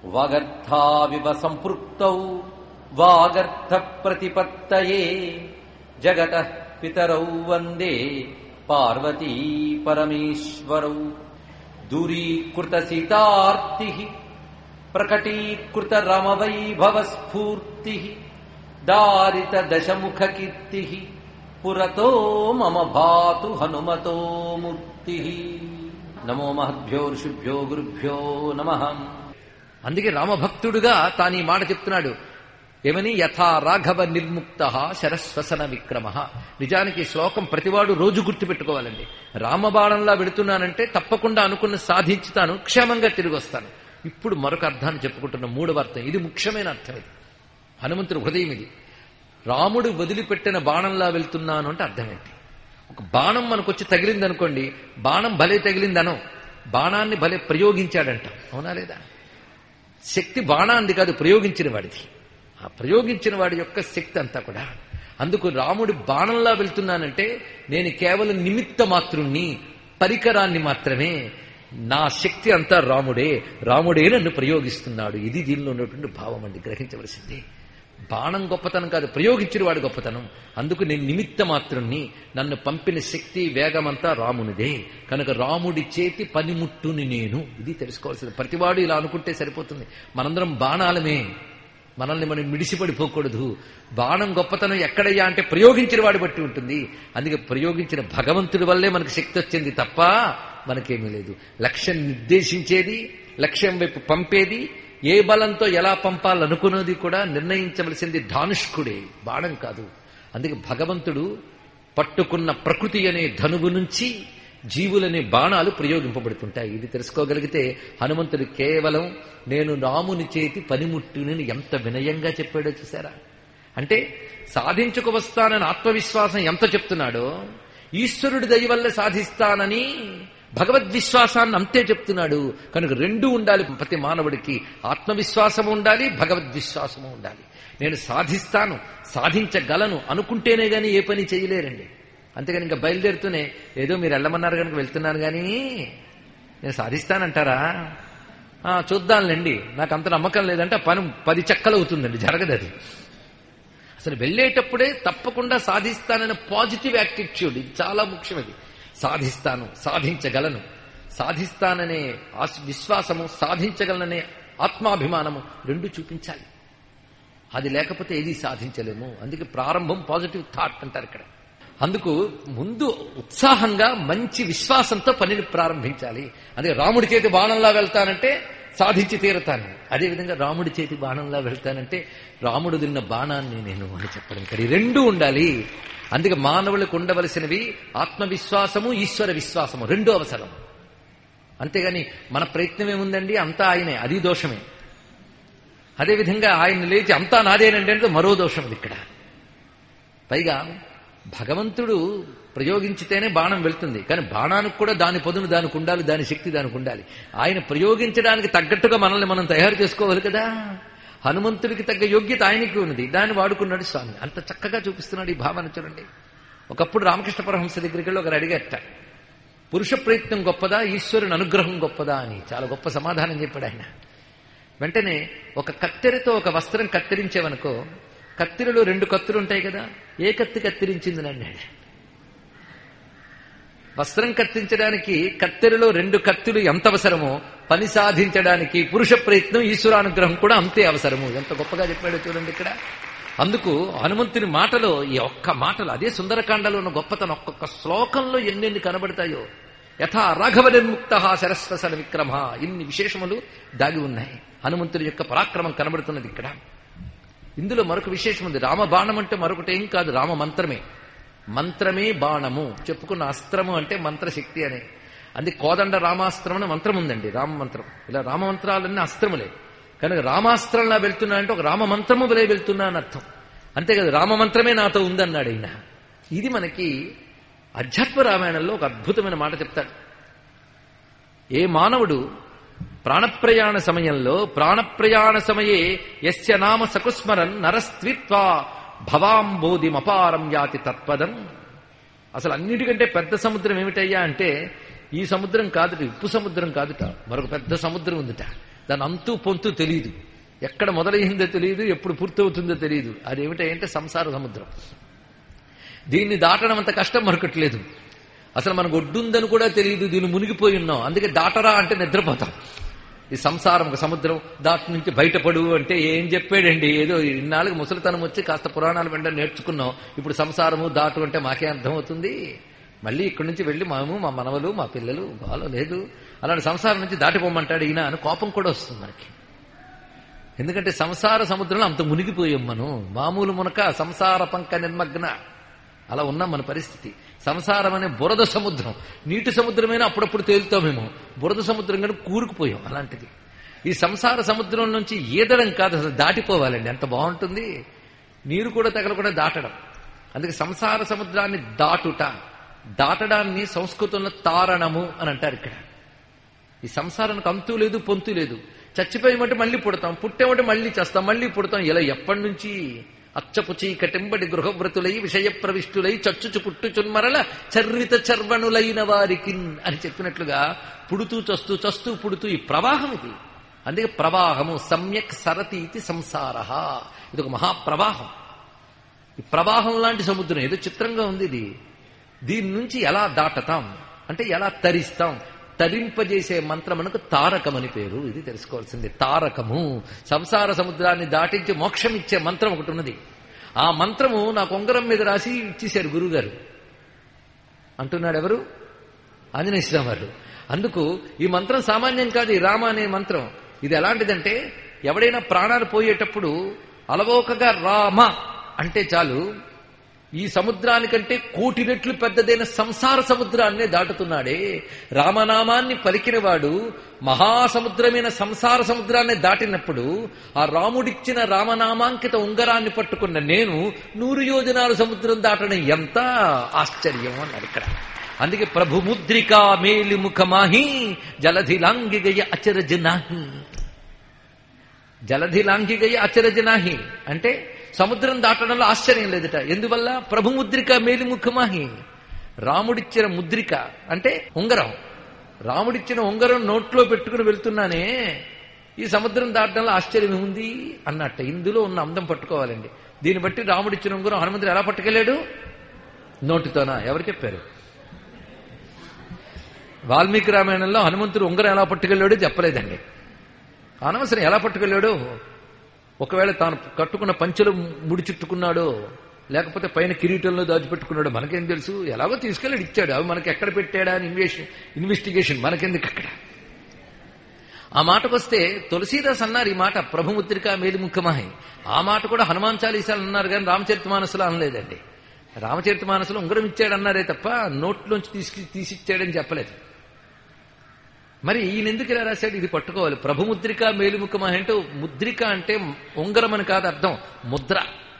వాగర్థావివ సంపృక్తౌ వాగర్థ ప్రతిపత్తయే జగత పితరౌ వందే పార్వతీ పరమేశ్వరౌ దూరీకృత సీతార్తి ప్రకటీకృత రమవైభవ స్ఫూర్తి దారిత దశముఖ కీర్తి పురతో మమ భాతు హనుమతో మూర్తి నమో మహద్భ్యో ఋషిభ్యో గురుభ్యో నమ అందుకే రామభక్తుడుగా తాను ఈ మాట చెప్తున్నాడు ఏమని యథా రాఘవ నిర్ముక్త శరస్వసన విక్రమ నిజానికి ఈ శ్లోకం ప్రతివాడు రోజు గుర్తుపెట్టుకోవాలండి రామబాణంలా వెళుతున్నానంటే తప్పకుండా అనుకున్న సాధించుతాను క్షేమంగా తిరిగి వస్తాను ఇప్పుడు మరొక అర్థాన్ని చెప్పుకుంటున్న మూడవ అర్థం ఇది ముఖ్యమైన అర్థం ఇది హనుమంతుడు హృదయం ఇది రాముడు వదిలిపెట్టిన బాణంలా వెళ్తున్నాను అంటే అర్థం ఏంటి ఒక బాణం మనకొచ్చి తగిలింది అనుకోండి బాణం భలే తగిలిందనం బాణాన్ని భలే ప్రయోగించాడంట అవునా లేదా శక్తి బాణాంది కాదు ప్రయోగించిన వాడిది ఆ ప్రయోగించిన వాడి యొక్క శక్తి అంతా కూడా అందుకు రాముడి బాణంలా వెళ్తున్నానంటే నేను కేవలం నిమిత్త మాత్రుణ్ణి పరికరాన్ని మాత్రమే నా శక్తి అంతా రాముడే రాముడే నన్ను ప్రయోగిస్తున్నాడు ఇది దీనిలో ఉన్నటువంటి భావం అండి గ్రహించవలసింది బాణం గొప్పతనం కాదు ప్రయోగించిన వాడి గొప్పతనం అందుకు నేను నిమిత్త మాత్రుణ్ణి నన్ను పంపిన శక్తి వేగమంతా రామునిదే కనుక రాముడి చేతి పనిముట్టుని నేను ఇది తెలుసుకోవాల్సింది ప్రతివాడు ఇలా అనుకుంటే సరిపోతుంది మనందరం బాణాలమే మనల్ని మనం మిడిసిపడిపోకూడదు బాణం గొప్పతనం ఎక్కడయ్యా అంటే ప్రయోగించిన వాడి బట్టి ఉంటుంది అందుకే ప్రయోగించిన భగవంతుడి వల్లే మనకు శక్తి వచ్చింది తప్ప మనకేమీ లేదు లక్ష్యం నిర్దేశించేది లక్ష్యం వైపు పంపేది ఏ బలంతో ఎలా పంపాలనుకున్నది కూడా నిర్ణయించవలసింది ధానుష్కుడే బాణం కాదు అందుకే భగవంతుడు పట్టుకున్న ప్రకృతి అనే ధనువు నుంచి జీవులనే బాణాలు ప్రయోగింపబడుతుంటాయి ఇది తెలుసుకోగలిగితే హనుమంతుడు కేవలం నేను రాముని చేతి పనిముట్టుని ఎంత వినయంగా చెప్పాడో చూసారా అంటే సాధించుకు వస్తానని ఆత్మవిశ్వాసం ఎంత చెప్తున్నాడో ఈశ్వరుడి దయ వల్ల సాధిస్తానని భగవద్విశ్వాసాన్ని అంతే చెప్తున్నాడు కనుక రెండు ఉండాలి ప్రతి మానవుడికి ఆత్మవిశ్వాసము ఉండాలి భగవద్విశ్వాసము ఉండాలి నేను సాధిస్తాను సాధించగలను అనుకుంటేనే గాని ఏ పని చేయలేరండి అంతేగాని ఇంకా బయలుదేరుతూనే ఏదో మీరు వెళ్ళమన్నారు కనుక వెళ్తున్నాను కానీ నేను సాధిస్తానంటారా ఆ, చూద్దాంలేండి నాకు అంత నమ్మకం లేదంటే ఆ పని పది చెక్కలు అవుతుందండి జరగదు అది అసలు వెళ్ళేటప్పుడే తప్పకుండా సాధిస్తాననే పాజిటివ్ యాటిట్యూడ్ ఇది చాలా ముఖ్యం ఇది సాధిస్తాను సాధించగలను సాధిస్తాననే ఆశ- విశ్వాసము సాధించగలననే ఆత్మాభిమానము రెండు చూపించాలి అది లేకపోతే ఏది సాధించలేము అందుకే ప్రారంభం పాజిటివ్ థాట్ అంటారు ఇక్కడ అందుకు ముందు ఉత్సాహంగా మంచి విశ్వాసంతో పనిని ప్రారంభించాలి అదే రాముడి చేతి బాణంలా వెళ్తానంటే సాధించి తీరతాను అదేవిధంగా రాముడి చేతి బాణంలా వెళ్తానంటే రాముడు తిన్న బాణాన్ని నేను అని చెప్పడం ఇక్కడ ఈ రెండూ ఉండాలి అందుకే మానవులకు ఉండవలసినవి ఆత్మవిశ్వాసము ఈశ్వర విశ్వాసము రెండూ అవసరం అంతేగాని మన ప్రయత్నం ఏముందండి అంతా ఆయనే అది దోషమే అదేవిధంగా ఆయన లేచి అంతా నాదేనండి అంటే మరో దోషం ఇది ఇక్కడ పైగా భగవంతుడు ప్రయోగించితేనే బాణం వెళ్తుంది కానీ బాణానికి కూడా దాని పదును దానికి ఉండాలి దాని శక్తి దానికి ఉండాలి ఆయన ప్రయోగించడానికి తగ్గట్టుగా మనల్ని మనం తయారు చేసుకోవాలి కదా హనుమంతుడికి తగ్గ యోగ్యత ఆయనకి ఉన్నది దాన్ని వాడుకున్నాడు స్వామి అంత చక్కగా చూపిస్తున్నాడు ఈ భావన చూడండి ఒకప్పుడు రామకృష్ణ పరహంస దగ్గరికి వెళ్ళి ఒకరు అడిగట పురుష ప్రయత్నం గొప్పదా ఈశ్వరుని అనుగ్రహం గొప్పదా అని చాలా గొప్ప సమాధానం చెప్పాడు ఆయన వెంటనే ఒక కత్తెరతో ఒక వస్త్రం కత్తిరించేవనుకో కత్తిరలో రెండు కత్తులు ఉంటాయి కదా ఏ కత్తి కత్తిరించింది అన్నాడు వస్త్రం కత్తించడానికి కత్తెరలో రెండు కత్తులు ఎంత అవసరమో పని సాధించడానికి పురుష ప్రయత్నం ఈశ్వరానుగ్రహం కూడా అంతే అవసరము ఎంత గొప్పగా చెప్పాడో చూడండి ఇక్కడ అందుకు హనుమంతుని మాటలో ఈ ఒక్క మాటలు అదే సుందరకాండలో ఉన్న గొప్పతనం ఒక్కొక్క శ్లోకంలో ఎన్నెన్ని కనబడతాయో యథా రాఘవ నిర్ముక్త సరస్వసన విక్రమ ఇన్ని విశేషములు దాగి ఉన్నాయి హనుమంతుని యొక్క పరాక్రమం కనబడుతున్నది ఇక్కడ ఇందులో మరొక విశేషం ఉంది రామ బాణం అంటే మరొకటి ఏం కాదు రామ మంత్రమే మంత్రమే బాణము చెప్పుకున్న అస్త్రము అంటే మంత్రశక్తి అనే అందుకే కోదండ రామాస్త్రం అనే మంత్రం ఉందండి రామ మంత్రం ఇలా రామ మంత్రాలన్నీ అస్త్రములే కనుక రామాస్త్రంలా వెళ్తున్నా అంటే ఒక రామ మంత్రము వలె వెళ్తున్నా అని అర్థం అంతేకాదు రామ మంత్రమే నాతో ఉందన్నాడు ఆయన ఇది మనకి అధ్యాత్మ రామాయణంలో ఒక అద్భుతమైన మాట చెప్తాడు ఏ మానవుడు ప్రాణప్రయాణ సమయంలో ప్రాణప్రయాణ సమయే యస్య నామ సకుస్మరన్ నరస్త్విత్వా భవాంబోధిమపారం యాతి తత్పదం అసలు అన్నిటికంటే పెద్ద సముద్రం ఏమిటయ్యా అంటే ఈ సముద్రం కాదుట ఉప్పు సముద్రం కాదుట మరొక పెద్ద సముద్రం ఉందిట దాని అంతు పొంతు తెలియదు ఎక్కడ మొదలైందో తెలియదు ఎప్పుడు పూర్తవుతుందో తెలియదు అదేమిటంటే సంసార సముద్రం దీన్ని దాటడం అంత కష్టం మరొకట్లేదు అసలు మనకు ఒడ్డుందని కూడా తెలియదు దీన్ని మునిగిపోయి ఉన్నాం అందుకే దాటరా అంటే నిద్రపోతాం ఈ సంసారం ఒక సముద్రం దాటి నుంచి బయటపడు అంటే ఏం చెప్పాడండి ఏదో ఇన్నాళ్ళకి ముసలితనం వచ్చి కాస్త పురాణాలు వెంట నేర్చుకున్నాం ఇప్పుడు సంసారము దాటు అంటే మాకే అర్థమవుతుంది మళ్ళీ ఇక్కడి నుంచి వెళ్ళి మాము మా మనవలు మా పిల్లలు బాలో లేదు అలాంటి సంసారం నుంచి దాటిపోమంటాడు ఈయన అని కోపం కూడా వస్తుంది మనకి ఎందుకంటే సంసార సముద్రంలో అంత మునిగిపోయాం మనం మామూలు మునక సంసార పంక నిర్మగ్న అలా ఉన్నాం మన పరిస్థితి సంసారం అనే బురద సముద్రం నీటి సముద్రమైనా అప్పుడప్పుడు తేలుతామేమో బురద సముద్రం కానీ కూరుకుపోయాం అలాంటిది ఈ సంసార సముద్రం నుంచి ఈదడం కాదు అసలు దాటిపోవాలండి ఎంత బాగుంటుంది నీరు కూడా తగలకుండా దాటడం అందుకే సంసార సముద్రాన్ని దాటుట దాటడాన్ని సంస్కృతంలో తారణము అని అంటారు ఇక్కడ ఈ సంసారానికి అంతు లేదు పొంతు లేదు చచ్చిపోయమంటే మళ్ళీ పుడతాం పుట్టేమంటే మళ్ళీ చేస్తాం మళ్ళీ పుడతాం ఇలా ఎప్పటి నుంచి అచ్చపు చీకటింబడి గృహవ్రతులై విషయ ప్రవిష్టులై చచ్చుచు పుట్టుచున్మరల చర్విత చర్వణులైన వారికి అని చెప్పినట్లుగా పుడుతూ చస్తూ చస్తూ పుడుతూ ఈ ప్రవాహం ఇది అందుకే ప్రవాహము సమ్యక్ సరతి ఇది సంసార ఇది ఒక మహాప్రవాహం ఈ ప్రవాహం లాంటి సముద్రం ఏదో చిత్రంగా ఉంది ఇది దీని నుంచి ఎలా దాటతాం అంటే ఎలా తరిస్తాం తరింపజేసే మంత్రమునకు తారకమని పేరు ఇది తెలుసుకోవాల్సింది తారకము సంసార సముద్రాన్ని దాటించి మోక్షం ఇచ్చే మంత్రం ఒకటి ఉన్నది ఆ మంత్రము నాకు ఉంగరం మీద రాసి ఇచ్చేశారు గురువుగారు అంటున్నాడు ఎవరు ఆంజనేయ స్వామి వారు అందుకు ఈ మంత్రం సామాన్యం కాదు ఈ రామ అనే మంత్రం ఇది ఎలాంటిదంటే ఎవడైనా ప్రాణాలు పోయేటప్పుడు అలవోకగా రామ అంటే చాలు ఈ సముద్రానికంటే కోటి రెట్లు పెద్దదైన సంసార సముద్రాన్నే దాటుతున్నాడే రామనామాన్ని పలికినవాడు మహాసముద్రమైన సంసార సముద్రాన్ని దాటినప్పుడు ఆ రాముడిచ్చిన రామనామాంకిత ఉంగరాన్ని పట్టుకున్న నేను నూరు యోజనాల సముద్రం దాటడం ఎంత ఆశ్చర్యం అన్నాడు ఇక్కడ అందుకే ప్రభుముద్రికా మేలిముఖమాహి జలధిలాంగిగయ అచరజనాహి జలధిలాంగిగయ అచరజనాహి అంటే సముద్రం దాటడంలో ఆశ్చర్యం లేదట ఎందువల్ల ప్రభుముద్రిక మేలిముఖమాహి రాముడిచ్చిన ముద్రిక అంటే ఉంగరం రాముడిచ్చిన ఉంగరం నోట్లో పెట్టుకుని వెళ్తున్నానే ఈ సముద్రం దాటడంలో ఆశ్చర్యం ఉంది అన్నట్ట ఇందులో ఉన్న అందం పట్టుకోవాలండి దీన్ని బట్టి రాముడిచ్చిన ఉంగరం హనుమంతుడు ఎలా పట్టుకెళ్ళాడు నోటితోనా ఎవరు చెప్పారు వాల్మీకి రామాయణంలో హనుమంతుడు ఉంగరం ఎలా పట్టుకెళ్ళాడో చెప్పలేదండి అనవసరం ఎలా పట్టుకెళ్ళాడు ఒకవేళ తాను కట్టుకున్న పంచెలు ముడి చుట్టుకున్నాడో లేకపోతే పైన కిరీటంలో దాచిపెట్టుకున్నాడు మనకేం తెలుసు ఎలాగో తీసుకెళ్ళి ఇచ్చాడు అవి మనకి ఎక్కడ పెట్టాడా అని ఇన్వెస్ట్ ఇన్వెస్టిగేషన్ మనకెందుకు అక్కడ ఆ మాటకొస్తే తులసీదాస్ అన్నారు ఈ మాట ప్రభుముద్రిక మేలిముఖమహి ఆ మాట కూడా హనుమాన్ చాలీసాలు అన్నారు కానీ రామచరిత మానసులో అనలేదండి రామచరిత మానసులో ఉంగరం ఇచ్చాడన్నారే తప్ప నోట్లోంచి తీసుకు తీసిచ్చాడని చెప్పలేదు మరి ఈయన ఎందుకు ఇలా రాశాడు ఇది పట్టుకోవాలి ప్రభుముద్రిక మేలుముఖమ అంటే ముద్రిక అంటే ఉంగరం అని కాదు అర్థం ముద్ర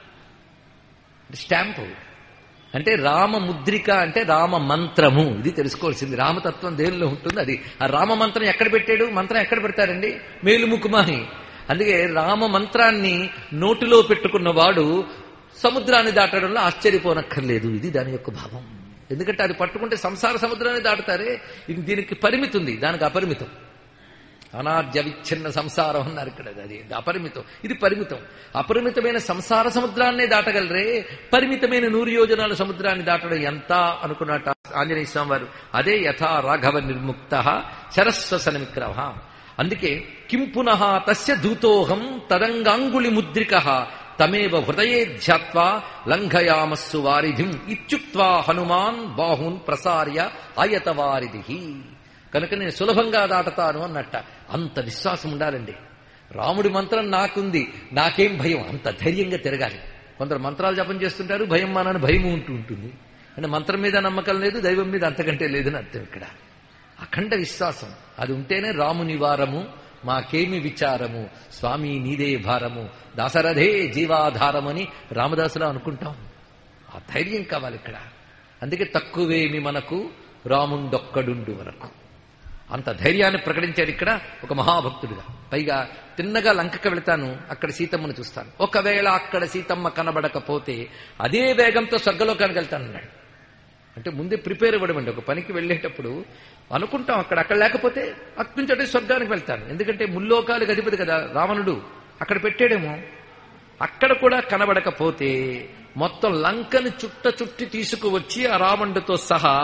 స్టాంపు అంటే రామ ముద్రిక అంటే రామ మంత్రము ఇది తెలుసుకోవాల్సింది రామతత్వం దేనిలో ఉంటుంది అది ఆ రామ మంత్రం ఎక్కడ పెట్టాడు మంత్రం ఎక్కడ పెడతాడండి మేలుముఖమాని అందుకే రామ మంత్రాన్ని నోటిలో పెట్టుకున్న వాడు సముద్రాన్ని దాటడంలో ఆశ్చర్యపోనక్కర్లేదు ఇది దాని యొక్క భావం ఎందుకంటే అది పట్టుకుంటే సంసార సముద్రాన్ని దాటుతారే ఇది దీనికి పరిమితి ఉంది దానికి అపరిమితం అనాద్య విచ్ఛిన్న సంసారం అన్నారు ఇక్కడ అది అపరిమితం ఇది పరిమితం అపరిమితమైన సంసార సముద్రాన్నే దాటగలరే పరిమితమైన నూరు యోజనాల సముద్రాన్ని దాటడం ఎంత అనుకున్నట్ట ఆంజనేయ స్వామి వారు అదే యథా రాఘవ నిర్ముక్త శరస్వసన విక్రమ అందుకే కిం పునః తస్య దూతోహం తదంగాంగుళి ముద్రిక తమేవ హృదయే ధ్యాత్వా లంఘయామస్సు వారిధిం ఇత్యుక్త్వా హనుమాన్ బాహున్ ప్రసార్య ఆయత వారిధి కనుక నేను సులభంగా దాటతాను అన్నట్ట అంత విశ్వాసం ఉండాలండి రాముడి మంత్రం నాకుంది నాకేం భయం అంత ధైర్యంగా తిరగాలి కొందరు మంత్రాలు జపం చేస్తుంటారు భయం మానని భయం ఉంటూ ఉంటుంది అంటే మంత్రం మీద నమ్మకం లేదు దైవం మీద అంతకంటే లేదని అర్థం ఇక్కడ అఖండ విశ్వాసం అది ఉంటేనే రాముని వారము మాకేమి విచారము స్వామి నీదే భారము దాసరథే జీవాధారమని రామదాసులా అనుకుంటాం ఆ ధైర్యం కావాలి ఇక్కడ అందుకే తక్కువేమి మనకు రాముండొక్కడుండు వరకు అంత ధైర్యాన్ని ప్రకటించాడు ఇక్కడ ఒక మహాభక్తుడిగా పైగా తిన్నగా లంకకి వెళతాను అక్కడ సీతమ్మను చూస్తాను ఒకవేళ అక్కడ సీతమ్మ కనబడకపోతే అదే వేగంతో స్వర్గలోకానికి వెళ్తానన్నాడు అంటే ముందే ప్రిపేర్ అవ్వడం అండి ఒక పనికి వెళ్ళేటప్పుడు అనుకుంటాం అక్కడ అక్కడ లేకపోతే అక్కడి నుంచి అటే స్వర్గానికి వెళ్తాను ఎందుకంటే ముల్లోకాలకు అధిపతి కదా రావణుడు అక్కడ పెట్టాడేమో అక్కడ కూడా కనబడకపోతే మొత్తం లంకని చుట్ట చుట్టి తీసుకువచ్చి ఆ రావణుడితో సహా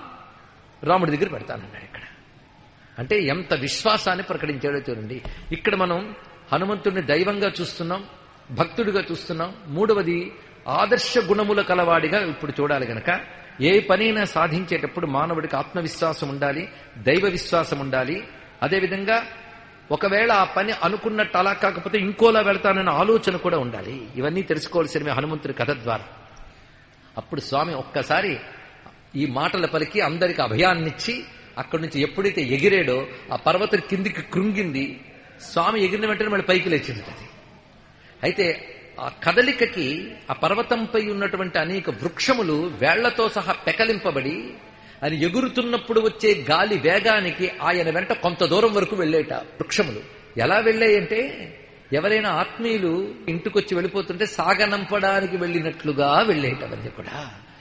రాముడి దగ్గర పెడతానన్నాడు ఇక్కడ అంటే ఎంత విశ్వాసాన్ని ప్రకటించాడో చూడండి ఇక్కడ మనం హనుమంతుడిని దైవంగా చూస్తున్నాం భక్తుడిగా చూస్తున్నాం మూడవది ఆదర్శ గుణముల కలవాడిగా ఇప్పుడు చూడాలి గనక ఏ పనైనా సాధించేటప్పుడు మానవుడికి ఆత్మవిశ్వాసం ఉండాలి దైవ విశ్వాసం ఉండాలి అదేవిధంగా ఒకవేళ ఆ పని అనుకున్నట్టు అలా కాకపోతే ఇంకోలా వెళ్తానన్న ఆలోచన కూడా ఉండాలి ఇవన్నీ తెలుసుకోవాల్సినవి హనుమంతుడి కథ ద్వారా అప్పుడు స్వామి ఒక్కసారి ఈ మాటల పలికి అందరికి అభయాన్నిచ్చి అక్కడి నుంచి ఎప్పుడైతే ఎగిరాడో ఆ పర్వతం కిందికి కృంగింది స్వామి ఎగిరిన వెంటనే మళ్ళీ పైకి లేచింది అది అయితే ఆ కదలికకి ఆ పర్వతంపై ఉన్నటువంటి అనేక వృక్షములు వేళ్లతో సహా పెకలింపబడి అది ఎగురుతున్నప్పుడు వచ్చే గాలి వేగానికి ఆయన వెంట కొంత దూరం వరకు వెళ్ళేట వృక్షములు ఎలా వెళ్ళాయంటే ఎవరైనా ఆత్మీయులు ఇంటికొచ్చి వెళ్ళిపోతుంటే సాగనంపడానికి వెళ్ళినట్లుగా వెళ్ళేటవన్నీ కూడా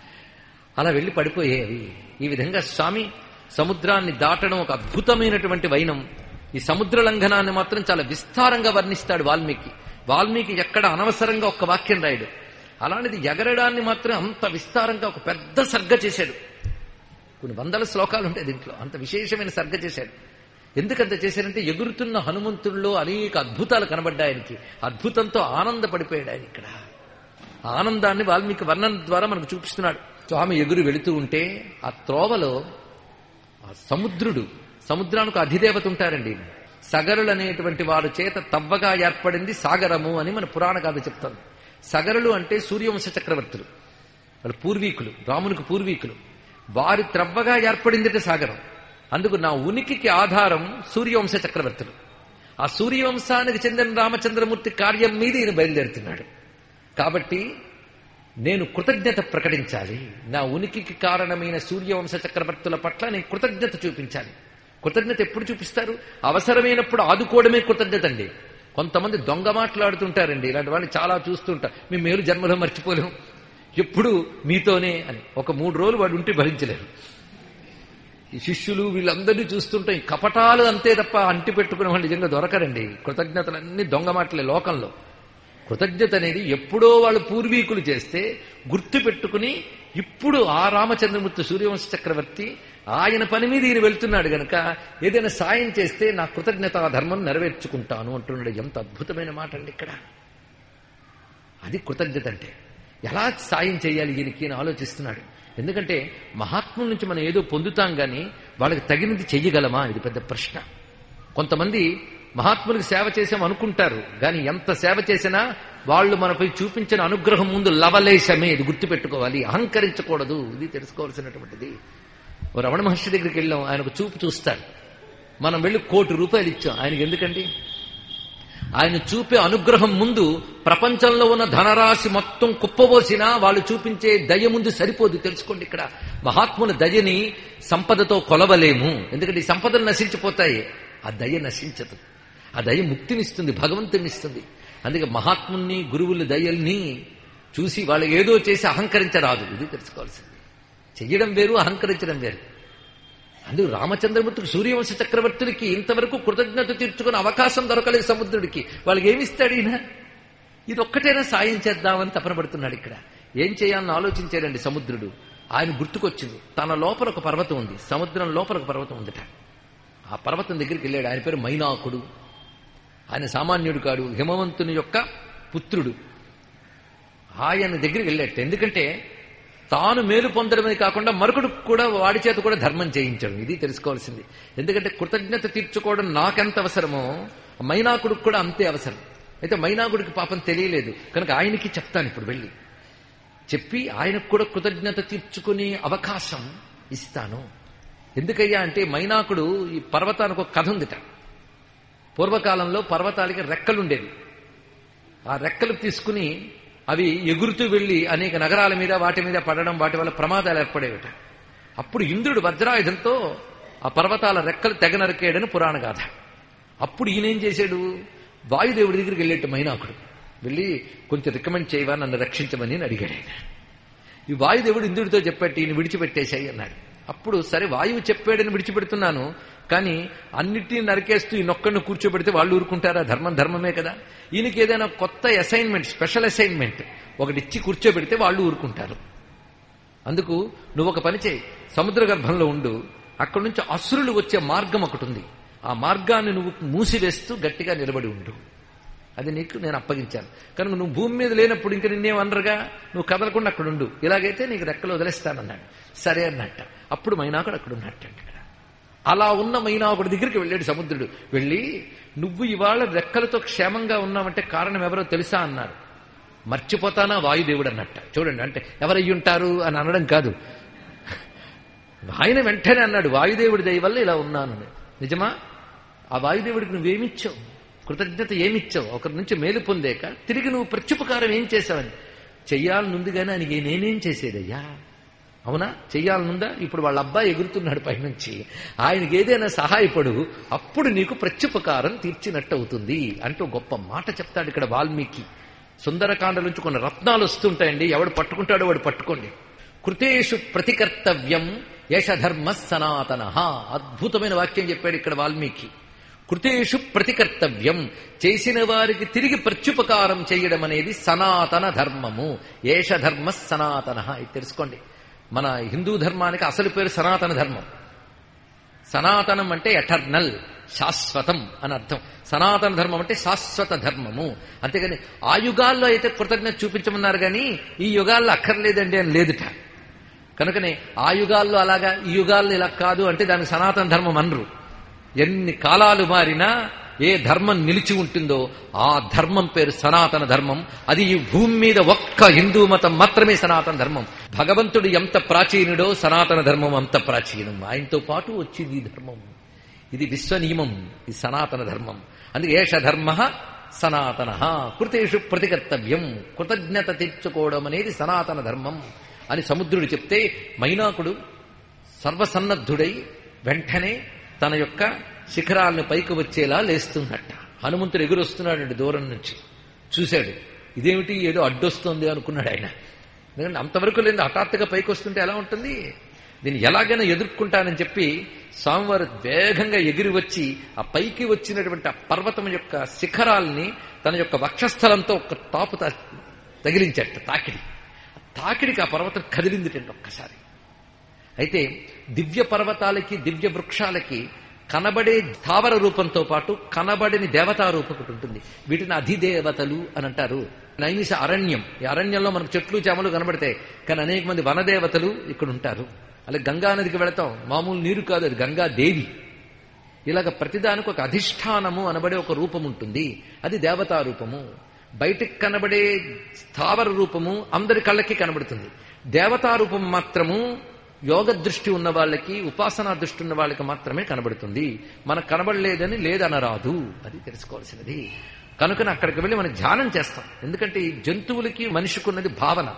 అలా వెళ్ళి పడిపోయేవి ఈ విధంగా స్వామి సముద్రాన్ని దాటడం ఒక అద్భుతమైనటువంటి వైనం ఈ సముద్ర లంఘనాన్ని మాత్రం చాలా విస్తారంగా వర్ణిస్తాడు వాల్మీకి వాల్మీకి ఎక్కడ అనవసరంగా ఒక్క వాక్యం రాయడు అలాంటిది ఎగరడాన్ని మాత్రం అంత విస్తారంగా ఒక పెద్ద సర్గ చేశాడు కొన్ని వందల శ్లోకాలు ఉంటాయి దీంట్లో అంత విశేషమైన సర్గ చేశాడు ఎందుకంత చేశారంటే ఎగురుతున్న హనుమంతుల్లో అనేక అద్భుతాలు కనబడ్డాయి ఆయనకి అద్భుతంతో ఆనందపడిపోయాడు ఆయన ఇక్కడ ఆ ఆనందాన్ని వాల్మీకి వర్ణన ద్వారా మనకు చూపిస్తున్నాడు స్వామి ఎగురు వెళుతూ ఉంటే ఆ త్రోవలో ఆ సముద్రుడు సముద్రానికి అధిదేవత ఉంటారండి సగరులు అనేటువంటి వారి చేత తవ్వగా ఏర్పడింది సాగరము అని మన పురాణ గాథ చెప్తాను సగరులు అంటే సూర్యవంశ చక్రవర్తులు వాళ్ళ పూర్వీకులు రామునికి పూర్వీకులు వారి త్రవ్వగా ఏర్పడిందిట సాగరం అందుకు నా ఉనికికి ఆధారం సూర్యవంశ చక్రవర్తులు ఆ సూర్యవంశానికి చెందిన రామచంద్రమూర్తి కార్యం మీద ఈయన బయలుదేరుతున్నాడు కాబట్టి నేను కృతజ్ఞత ప్రకటించాలి నా ఉనికికి కారణమైన సూర్యవంశ చక్రవర్తుల పట్ల నేను కృతజ్ఞత చూపించాలి కృతజ్ఞత ఎప్పుడు చూపిస్తారు అవసరమైనప్పుడు ఆదుకోవడమే కృతజ్ఞత అండి కొంతమంది దొంగ మాట్లాడుతుంటారండి ఇలాంటి వాళ్ళు చాలా చూస్తుంటారు మేము మేలు జన్మలో మర్చిపోలేము ఎప్పుడు మీతోనే అని ఒక మూడు రోజులు వాడు ఉంటే భరించలేరు ఈ శిష్యులు వీళ్ళందరినీ చూస్తుంటే ఈ కపటాలు అంతే తప్ప అంటి పెట్టుకునే వాళ్ళు నిజంగా దొరకరండి కృతజ్ఞతలన్నీ దొంగ మాటలే లోకంలో కృతజ్ఞత అనేది ఎప్పుడో వాళ్ళు పూర్వీకులు చేస్తే గుర్తు పెట్టుకుని ఇప్పుడు ఆ రామచంద్రమూర్తి సూర్యవంశ చక్రవర్తి ఆయన పని మీద ఈయన వెళ్తున్నాడు గనక ఏదైనా సాయం చేస్తే నా కృతజ్ఞత ధర్మం నెరవేర్చుకుంటాను అంటున్నాడు ఎంత అద్భుతమైన మాట అండి ఇక్కడ అది కృతజ్ఞత అంటే ఎలా సాయం చేయాలి ఈయనకి అని ఆలోచిస్తున్నాడు ఎందుకంటే మహాత్ముల నుంచి మనం ఏదో పొందుతాం గాని వాళ్ళకి తగినది చెయ్యగలమా ఇది పెద్ద ప్రశ్న కొంతమంది మహాత్ములకు సేవ చేసాం అనుకుంటారు గాని ఎంత సేవ చేసినా వాళ్ళు మనపై చూపించిన అనుగ్రహం ముందు లవలేశమే ఇది గుర్తుపెట్టుకోవాలి అహంకరించకూడదు ఇది తెలుసుకోవాల్సినటువంటిది ఓ రమణ మహర్షి దగ్గరికి వెళ్ళాం ఆయనకు చూపు చూస్తాడు మనం వెళ్ళి కోటి రూపాయలు ఇచ్చాం ఆయనకి ఎందుకండి ఆయన చూపే అనుగ్రహం ముందు ప్రపంచంలో ఉన్న ధనరాశి మొత్తం కుప్పబోసినా వాళ్ళు చూపించే దయ ముందు సరిపోదు తెలుసుకోండి ఇక్కడ మహాత్ముల దయని సంపదతో కొలవలేము ఎందుకంటే ఈ సంపదలు నశించిపోతాయి ఆ దయ నశించదు ఆ దయ ముక్తినిస్తుంది భగవంతునిస్తుంది అందుకే మహాత్ముల్ని గురువుల దయల్ని చూసి వాళ్ళు ఏదో చేసి అహంకరించరాదు ఇది తెలుసుకోవాల్సింది చెయ్యడం వేరు అహంకరించడం వేరు అందుకు రామచంద్రమూర్తికి సూర్యవంశ చక్రవర్తులకి ఇంతవరకు కృతజ్ఞత తీర్చుకునే అవకాశం దొరకలేదు సముద్రుడికి వాళ్ళకి ఏమిస్తాడు ఈయన ఇది ఒక్కటైనా సాయం చేద్దామని తపన పడుతున్నాడు ఇక్కడ ఏం చేయాలని ఆలోచించాడండి సముద్రుడు ఆయన గుర్తుకొచ్చింది తన లోపల ఒక పర్వతం ఉంది సముద్రం లోపల ఒక పర్వతం ఉందట ఆ పర్వతం దగ్గరికి వెళ్ళాడు ఆయన పేరు మైనాకుడు ఆయన సామాన్యుడు కాడు హిమవంతుని యొక్క పుత్రుడు ఆయన దగ్గరికి వెళ్ళాడు ఎందుకంటే తాను మేలు పొందడమే కాకుండా మరొకడు కూడా వాడి చేత కూడా ధర్మం చేయించడం ఇది తెలుసుకోవాల్సింది ఎందుకంటే కృతజ్ఞత తీర్చుకోవడం నాకెంత అవసరమో మైనాకుడికి కూడా అంతే అవసరం అయితే మైనాకుడికి పాపం తెలియలేదు కనుక ఆయనకి చెప్తాను ఇప్పుడు వెళ్ళి చెప్పి ఆయనకు కూడా కృతజ్ఞత తీర్చుకునే అవకాశం ఇస్తాను ఎందుకయ్యా అంటే మైనాకుడు ఈ పర్వతానికి ఒక కథ ఉందిట పూర్వకాలంలో పర్వతాలకి రెక్కలుండేవి ఆ రెక్కలు తీసుకుని అవి ఎగురుతూ వెళ్లి అనేక నగరాల మీద వాటి మీద పడడం వాటి వల్ల ప్రమాదాలు ఏర్పడేవిట అప్పుడు ఇంద్రుడు వజ్రాయుధంతో ఆ పర్వతాల రెక్కలు తెగ నరికేయడని పురాణ గాథ అప్పుడు ఈయనేం చేశాడు వాయుదేవుడి దగ్గరికి వెళ్ళేట్టు మైనాకుడు వెళ్ళి కొంచెం రికమెండ్ చేయవా నన్ను రక్షించమని అని అడిగాడు ఆయన ఈ వాయుదేవుడు ఇంద్రుడితో చెప్పాడు ఈయన విడిచిపెట్టేశాయి అన్నాడు అప్పుడు సరే వాయువు చెప్పాడని విడిచిపెడుతున్నాను కానీ అన్నిటినీ నరికేస్తూ ఈ నొక్కడిని కూర్చోబెడితే వాళ్ళు ఊరుకుంటారా ధర్మం ధర్మమే కదా ఈయనకి ఏదైనా కొత్త అసైన్మెంట్ స్పెషల్ అసైన్మెంట్ ఒకటి ఇచ్చి కూర్చోబెడితే వాళ్ళు ఊరుకుంటారు అందుకు నువ్వు ఒక పని చేయి సముద్ర గర్భంలో ఉండు అక్కడి నుంచి అసురులు వచ్చే మార్గం ఒకటి ఉంది ఆ మార్గాన్ని నువ్వు మూసివేస్తూ గట్టిగా నిలబడి ఉండు అది నీకు నేను అప్పగించాను కనుక నువ్వు భూమి మీద లేనప్పుడు ఇంక నిన్నేమనరుగా నువ్వు కదలకుండా అక్కడ ఉండు ఇలాగైతే నీకు రెక్కలు వదిలేస్తానన్నాడు సరే అన్నట్ట అప్పుడు మైనాకుడు అక్కడ ఉన్నట్టు ఇక్కడ అలా ఉన్న మైనాకుడి దగ్గరికి వెళ్ళాడు సముద్రుడు వెళ్ళి నువ్వు ఇవాళ రెక్కలతో క్షేమంగా ఉన్నావంటే కారణం ఎవరో తెలుసా అన్నారు మర్చిపోతానా వాయుదేవుడు అన్నట్ట చూడండి అంటే ఎవరయ్యి ఉంటారు అని అనడం కాదు ఆయన వెంటనే అన్నాడు వాయుదేవుడి దయ వల్ల ఇలా ఉన్నాను అని. నిజమా ఆ వాయుదేవుడికి నువ్వేమిచ్చావు కృతజ్ఞత ఏమిచ్చావు ఒకరి నుంచి మేలు పొందాక తిరిగి నువ్వు ప్రత్యుపకారం ఏం చేశావని చెయ్యాలనుంది కానీ ఆయనకి నేనేం చేసేదయ్యా అవునా చెయ్యాలనుందా ఇప్పుడు వాళ్ళ అబ్బాయి ఎగురుతున్నాడు పైనుంచి ఆయనకి ఏదైనా సహాయపడు అప్పుడు నీకు ప్రత్యుపకారం తీర్చినట్టు అవుతుంది అంటూ గొప్ప మాట చెప్తాడు ఇక్కడ వాల్మీకి సుందరకాండ నుంచి కొన్ని రత్నాలు వస్తుంటాయండి ఎవడు పట్టుకుంటాడో వాడు పట్టుకోండి కృతేషు ప్రతికర్తవ్యం యశధర్మ సనాతన అద్భుతమైన వాక్యం చెప్పాడు ఇక్కడ వాల్మీకి కృతేషు ప్రతికర్తవ్యం చేసిన వారికి తిరిగి ప్రత్యుపకారం చేయడం అనేది సనాతన ధర్మము ఏషధర్మ సనాతన ఇది తెలుసుకోండి మన హిందూ ధర్మానికి అసలు పేరు సనాతన ధర్మం సనాతనం అంటే ఎటర్నల్ శాశ్వతం అని అర్థం సనాతన ధర్మం అంటే శాశ్వత ధర్మము అంతేగాని ఆ యుగాల్లో అయితే కృతజ్ఞత చూపించమన్నారు కానీ ఈ యుగాల్లో అక్కర్లేదండి అని లేదుట కనుకనే ఆ యుగాల్లో అలాగా ఈ యుగాల్లో ఇలా కాదు అంటే దానికి సనాతన ధర్మం అనరు ఎన్ని కాలాలు మారినా ఏ ధర్మం నిలిచి ఉంటుందో ఆ ధర్మం పేరు సనాతన ధర్మం అది ఈ భూమి మీద ఒక్క హిందూ మతం మాత్రమే సనాతన ధర్మం భగవంతుడు ఎంత ప్రాచీనుడో సనాతన ధర్మం అంత ప్రాచీనం ఆయనతో పాటు వచ్చింది ఈ ధర్మం ఇది విశ్వనియమం ఇది సనాతన ధర్మం అందుకే ఏష ధర్మ సనాతన కృతేషు ప్రతికర్తవ్యం కృతజ్ఞత తీర్చుకోవడం అనేది సనాతన ధర్మం అని సముద్రుడు చెప్తే మైనాకుడు సర్వసన్నద్ధుడై వెంటనే తన యొక్క శిఖరాలను పైకి వచ్చేలా లేస్తున్నట్ట హనుమంతుడు ఎగురొస్తున్నాడు దూరం నుంచి చూశాడు ఇదేమిటి ఏదో అడ్డొస్తుంది అనుకున్నాడు ఆయన ఎందుకంటే అంతవరకు లేదు హఠాత్తుగా పైకి వస్తుంటే ఎలా ఉంటుంది దీన్ని ఎలాగైనా ఎదుర్కొంటానని చెప్పి స్వామివారు వేగంగా ఎగిరి వచ్చి ఆ పైకి వచ్చినటువంటి ఆ పర్వతం యొక్క శిఖరాల్ని తన యొక్క వక్షస్థలంతో ఒక తాపు తా- తగిలించట తాకిడి తాకిడికి ఆ పర్వతం కదిలిందిటండి ఒక్కసారి అయితే దివ్య పర్వతాలకి దివ్య వృక్షాలకి కనబడే స్థావర రూపంతో పాటు కనబడని దేవతా రూపం ఒకటి ఉంటుంది వీటిని అధిదేవతలు అని అంటారు నైమిష అరణ్యం ఈ అరణ్యంలో మనకు చెట్లు చేమలు కనబడతాయి కానీ అనేక మంది వనదేవతలు ఇక్కడ ఉంటారు అలాగే గంగా నదికి వెళతాం మామూలు నీరు కాదు అది గంగా దేవి ఇలాగ ప్రతిదానికి ఒక అధిష్టానము అనబడే ఒక రూపం ఉంటుంది అది దేవతా రూపము బయటికి కనబడే స్థావర రూపము అందరి కళ్ళకి కనబడుతుంది దేవతా రూపం మాత్రము యోగ దృష్టి ఉన్న వాళ్ళకి ఉపాసనా దృష్టి ఉన్న వాళ్ళకి మాత్రమే కనబడుతుంది మనకు కనబడలేదని లేదనరాదు అది తెలుసుకోవాల్సినది కనుక అక్కడికి వెళ్ళి మనం ధ్యానం చేస్తాం ఎందుకంటే ఈ జంతువులకి మనిషికున్నది భావన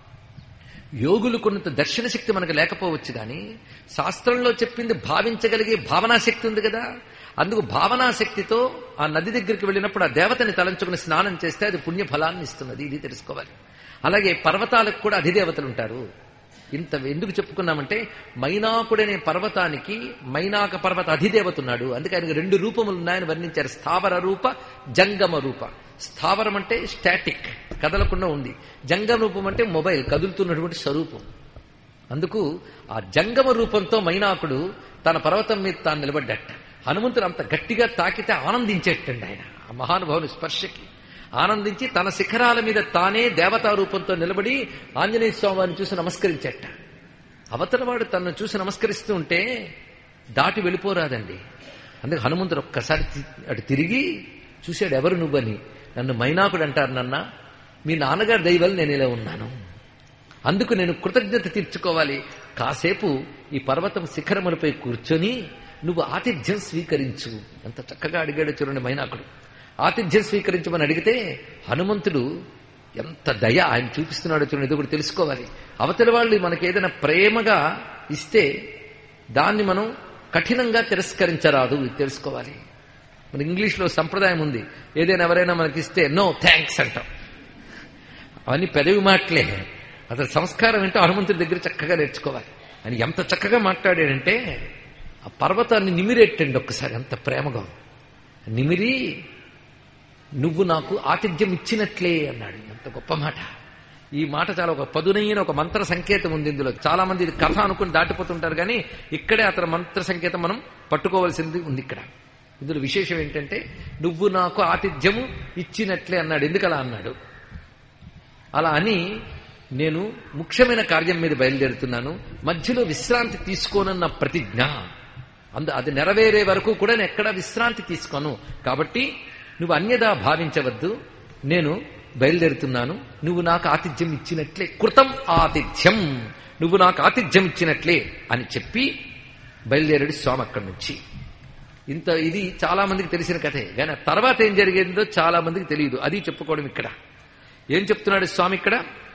యోగులకున్నంత దర్శన శక్తి మనకు లేకపోవచ్చు కానీ శాస్త్రంలో చెప్పింది భావించగలిగే భావనాశక్తి ఉంది కదా అందుకు భావనాశక్తితో ఆ నది దగ్గరికి వెళ్ళినప్పుడు ఆ దేవతని తలంచుకుని స్నానం చేస్తే అది పుణ్య ఫలాన్ని ఇస్తున్నది ఇది తెలుసుకోవాలి అలాగే పర్వతాలకు కూడా అధిదేవతలు ఉంటారు ఇంత ఎందుకు చెప్పుకున్నామంటే మైనాకుడనే పర్వతానికి మైనాక పర్వత అధిదేవత ఉన్నాడు అందుకే ఆయనకు రెండు రూపములు ఉన్నాయని వర్ణించారు స్థావర రూప జంగమ రూప స్థావరం అంటే స్టాటిక్ కదలకుండా ఉంది జంగమ రూపం అంటే మొబైల్ కదులుతున్నటువంటి స్వరూపం అందుకు ఆ జంగమ రూపంతో మైనాకుడు తన పర్వతం మీద తాను నిలబడ్డట హనుమంతుడు అంత గట్టిగా తాకితే ఆనందించేటండి ఆయన ఆ మహానుభావుని స్పర్శకి ఆనందించి తన శిఖరాల మీద తానే దేవతా రూపంతో నిలబడి ఆంజనేయ స్వామిని చూసి నమస్కరించేట అవతలవాడు తనను చూసి నమస్కరిస్తూ ఉంటే దాటి వెళ్ళిపోరాదండి అందుకే హనుమంతుడు ఒక్కసారి తి- అటు తిరిగి చూశాడు ఎవరు నువ్వని నన్ను మైనాకుడు అంటారు నన్న మీ నాన్నగారి దైవల్ నేను ఇలా ఉన్నాను అందుకు నేను కృతజ్ఞత తీర్చుకోవాలి కాసేపు ఈ పర్వతం శిఖరములపై కూర్చొని నువ్వు ఆతిథ్యం స్వీకరించు ఎంత చక్కగా అడిగాడు చూడండి మైనాకుడు ఆతిథ్యం స్వీకరించమని అడిగితే హనుమంతుడు ఎంత దయ ఆయన చూపిస్తున్నాడో చూడండి ఇది ఒకటి తెలుసుకోవాలి అవతలి వాళ్ళు మనకి ఏదైనా ప్రేమగా ఇస్తే దాన్ని మనం కఠినంగా తిరస్కరించరాదు ఇది తెలుసుకోవాలి మన ఇంగ్లీష్లో సంప్రదాయం ఉంది ఏదైనా ఎవరైనా మనకి ఇస్తే నో థ్యాంక్స్ అంటాం అవన్నీ పెదవి మాటలే అతని సంస్కారం ఏంటో హనుమంతుడి దగ్గర చక్కగా నేర్చుకోవాలి అని ఎంత చక్కగా మాట్లాడాడంటే ఆ పర్వతాన్ని నిమిరెట్టండి ఒక్కసారి ఎంత ప్రేమగా ఉంది. నిమిరి నువ్వు నాకు ఆతిథ్యం ఇచ్చినట్లే అన్నాడు ఎంత గొప్ప మాట ఈ మాట చాలా ఒక పదునైన ఒక మంత్ర సంకేతం ఉంది ఇందులో చాలా మంది ఇది కథ అనుకుని దాటిపోతుంటారు కానీ ఇక్కడే అతని మంత్ర సంకేతం మనం పట్టుకోవాల్సింది ఉంది ఇక్కడ ఇందులో విశేషం ఏంటంటే నువ్వు నాకు ఆతిథ్యము ఇచ్చినట్లే అన్నాడు ఎందుకు అలా అన్నాడు అలా అని నేను ముఖ్యమైన కార్యం మీద బయలుదేరుతున్నాను మధ్యలో విశ్రాంతి తీసుకోనన్న ప్రతిజ్ఞ అందు అది నెరవేరే వరకు కూడా నేను ఎక్కడా విశ్రాంతి తీసుకోను కాబట్టి నువ్వు అన్యదా భావించవద్దు నేను బయలుదేరుతున్నాను నువ్వు నాకు ఆతిథ్యం ఇచ్చినట్లే కృతం ఆతిథ్యం నువ్వు నాకు ఆతిథ్యం ఇచ్చినట్లే అని చెప్పి బయలుదేరాడు స్వామి అక్కడి నుంచి ఇంత ఇది చాలా మందికి తెలిసిన కథే కానీ ఆ తర్వాత ఏం జరిగిందో చాలా మందికి తెలియదు అది చెప్పుకోవడం ఇక్కడ ఏం చెప్తున్నాడు స్వామి ఇక్కడ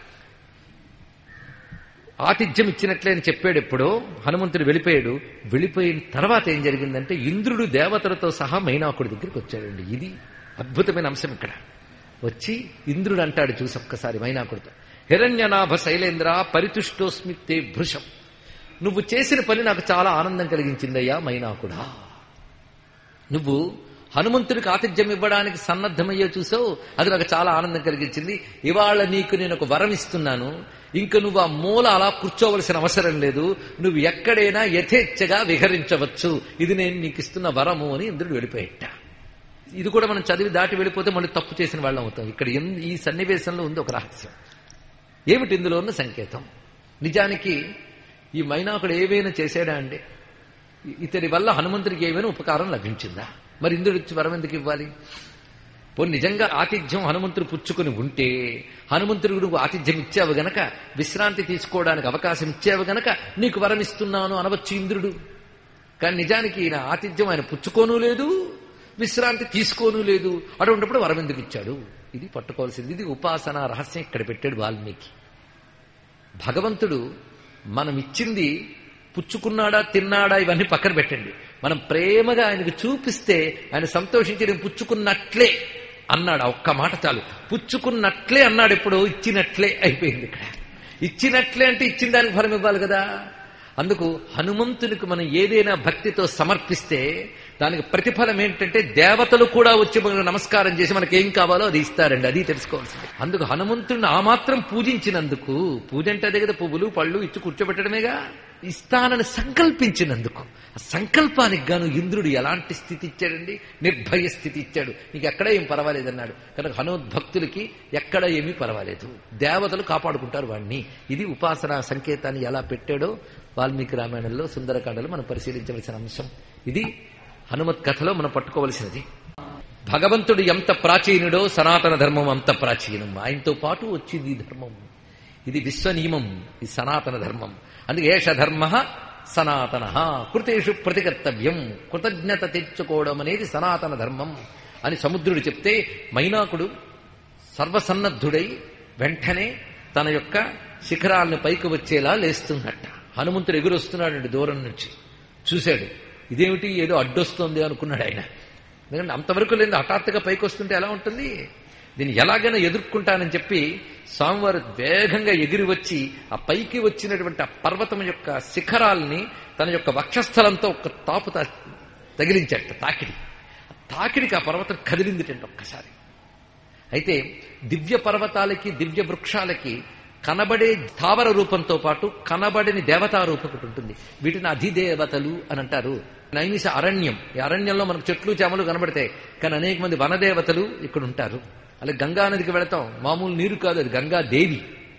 ఆతిథ్యం ఇచ్చినట్లే అని చెప్పాడు ఎప్పుడో హనుమంతుడు వెళ్ళిపోయాడు వెళ్ళిపోయిన తర్వాత ఏం జరిగిందంటే ఇంద్రుడు దేవతలతో సహా మైనాకుడి దగ్గరికి వచ్చాడండి ఇది అద్భుతమైన అంశం ఇక్కడ వచ్చి ఇంద్రుడు అంటాడు చూసి ఒక్కసారి మైనాకుడితో హిరణ్యనాభ శైలేంద్ర పరితుష్టోస్మిత్తే భృశం నువ్వు చేసిన పని నాకు చాలా ఆనందం కలిగించిందయ్యా మైనాకుడా నువ్వు హనుమంతుడికి ఆతిథ్యం ఇవ్వడానికి సన్నద్ధమయ్యో చూసావు అది నాకు చాలా ఆనందం కలిగించింది ఇవాళ నీకు నేను ఒక వరం ఇస్తున్నాను ఇంక నువ్వు ఆ మూల అలా కూర్చోవలసిన అవసరం లేదు నువ్వు ఎక్కడైనా యథేచ్ఛగా విహరించవచ్చు ఇది నేను నీకు ఇస్తున్న వరము అని ఇంద్రుడు వెళ్ళిపోయేట ఇది కూడా మనం చదివి దాటి వెళ్ళిపోతే మళ్ళీ తప్పు చేసిన వాళ్ళం అవుతాం ఇక్కడ ఎన్- ఈ సన్నివేశంలో ఉంది ఒక రహస్యం ఏమిటి ఇందులో ఉన్న సంకేతం నిజానికి ఈ మైనాకుడు ఏవైనా చేశాడా అండి ఇతని వల్ల హనుమంతుడికి ఏమైనా ఉపకారం లభించిందా మరి ఇంద్రుడు ఇచ్చి వరం ఎందుకు ఇవ్వాలి పోనీ నిజంగా ఆతిథ్యం హనుమంతుడు పుచ్చుకుని ఉంటే హనుమంతుడికి నువ్వు ఆతిథ్యం ఇచ్చావు గనక విశ్రాంతి తీసుకోవడానికి అవకాశం ఇచ్చావు గనక నీకు వరం ఇస్తున్నాను అనవచ్చు ఇంద్రుడు కానీ నిజానికి ఈయన ఆతిథ్యం ఆయన పుచ్చుకోను లేదు విశ్రాంతి తీసుకోను లేదు అటువంటిప్పుడు వరం ఎందుకు ఇచ్చాడు ఇది పట్టుకోవాల్సింది ఇది ఉపాసన రహస్యం ఇక్కడ పెట్టాడు వాల్మీకి భగవంతుడు మనం ఇచ్చింది పుచ్చుకున్నాడా తిన్నాడా ఇవన్నీ పక్కన పెట్టండి మనం ప్రేమగా ఆయనకు చూపిస్తే ఆయన సంతోషించి నేను పుచ్చుకున్నట్లే అన్నాడు ఆ ఒక్క మాట చాలు పుచ్చుకున్నట్లే అన్నాడు ఎప్పుడు ఇచ్చినట్లే అయిపోయింది ఇక్కడ ఇచ్చినట్లే అంటే ఇచ్చిన దానికి ఫలం ఇవ్వాలి కదా అందుకు హనుమంతునికి మనం ఏదైనా భక్తితో సమర్పిస్తే దానికి ప్రతిఫలం ఏంటంటే దేవతలు కూడా వచ్చి మనకు నమస్కారం చేసి మనకి ఏం కావాలో అది ఇస్తారండి అది తెలుసుకోవాల్సింది అందుకు హనుమంతుడిని ఆ మాత్రం పూజించినందుకు పూజ అంటే అదే కదా పువ్వులు పళ్ళు ఇచ్చి కూర్చోబెట్టడమేగా ఇస్తానని సంకల్పించినందుకు ఆ సంకల్పానికి గాను ఇంద్రుడు ఎలాంటి స్థితి ఇచ్చాడండి నిర్భయ స్థితి ఇచ్చాడు నీకు ఎక్కడ ఏం పర్వాలేదన్నాడు కనుక హనుద్భక్తులకి ఎక్కడ ఏమీ పర్వాలేదు దేవతలు కాపాడుకుంటారు వాడిని ఇది ఉపాసన సంకేతాన్ని ఎలా పెట్టాడో వాల్మీకి రామాయణంలో సుందరకాండలో మనం పరిశీలించవలసిన అంశం ఇది హనుమత్ కథలో మనం పట్టుకోవలసినది భగవంతుడు ఎంత ప్రాచీనుడో సనాతన ధర్మం అంత ప్రాచీనం ఆయనతో పాటు వచ్చింది ఈ ధర్మం ఇది విశ్వనియమం ఇది సనాతన ధర్మం అందుకే ఏష ధర్మ సనాతన కృతేషు ప్రతికర్తవ్యం కృతజ్ఞత తెచ్చుకోవడం అనేది సనాతన ధర్మం అని సముద్రుడు చెప్తే మైనాకుడు సర్వసన్నద్ధుడై వెంటనే తన యొక్క శిఖరాలను పైకి వచ్చేలా లేస్తున్నట్ట హనుమంతుడు ఎగురొస్తున్నాడండి దూరం నుంచి చూశాడు ఇదేమిటి ఏదో అడ్డొస్తుంది అనుకున్నాడు ఆయన ఎందుకంటే అంతవరకు లేదు హఠాత్తుగా పైకి వస్తుంటే ఎలా ఉంటుంది దీన్ని ఎలాగైనా ఎదుర్కొంటానని చెప్పి స్వామివారు వేగంగా ఎగిరి వచ్చి ఆ పైకి వచ్చినటువంటి ఆ పర్వతం యొక్క శిఖరాల్ని తన యొక్క వక్షస్థలంతో ఒక తాపు తా- తగిలించట తాకిడి ఆ తాకిడికి ఆ పర్వతం కదిలిందిటండి ఒక్కసారి అయితే దివ్య పర్వతాలకి దివ్య వృక్షాలకి కనబడే స్థావర రూపంతో పాటు కనబడని దేవతా రూపం ఒకటి ఉంటుంది వీటిని అధిదేవతలు అని అంటారు నైమిష అరణ్యం ఈ అరణ్యంలో మనకు చెట్లు చేమలు కనబడతాయి కానీ అనేక మంది వనదేవతలు ఇక్కడ ఉంటారు అలాగే గంగా నదికి వెళతాం మామూలు నీరు కాదు అది గంగా దేవి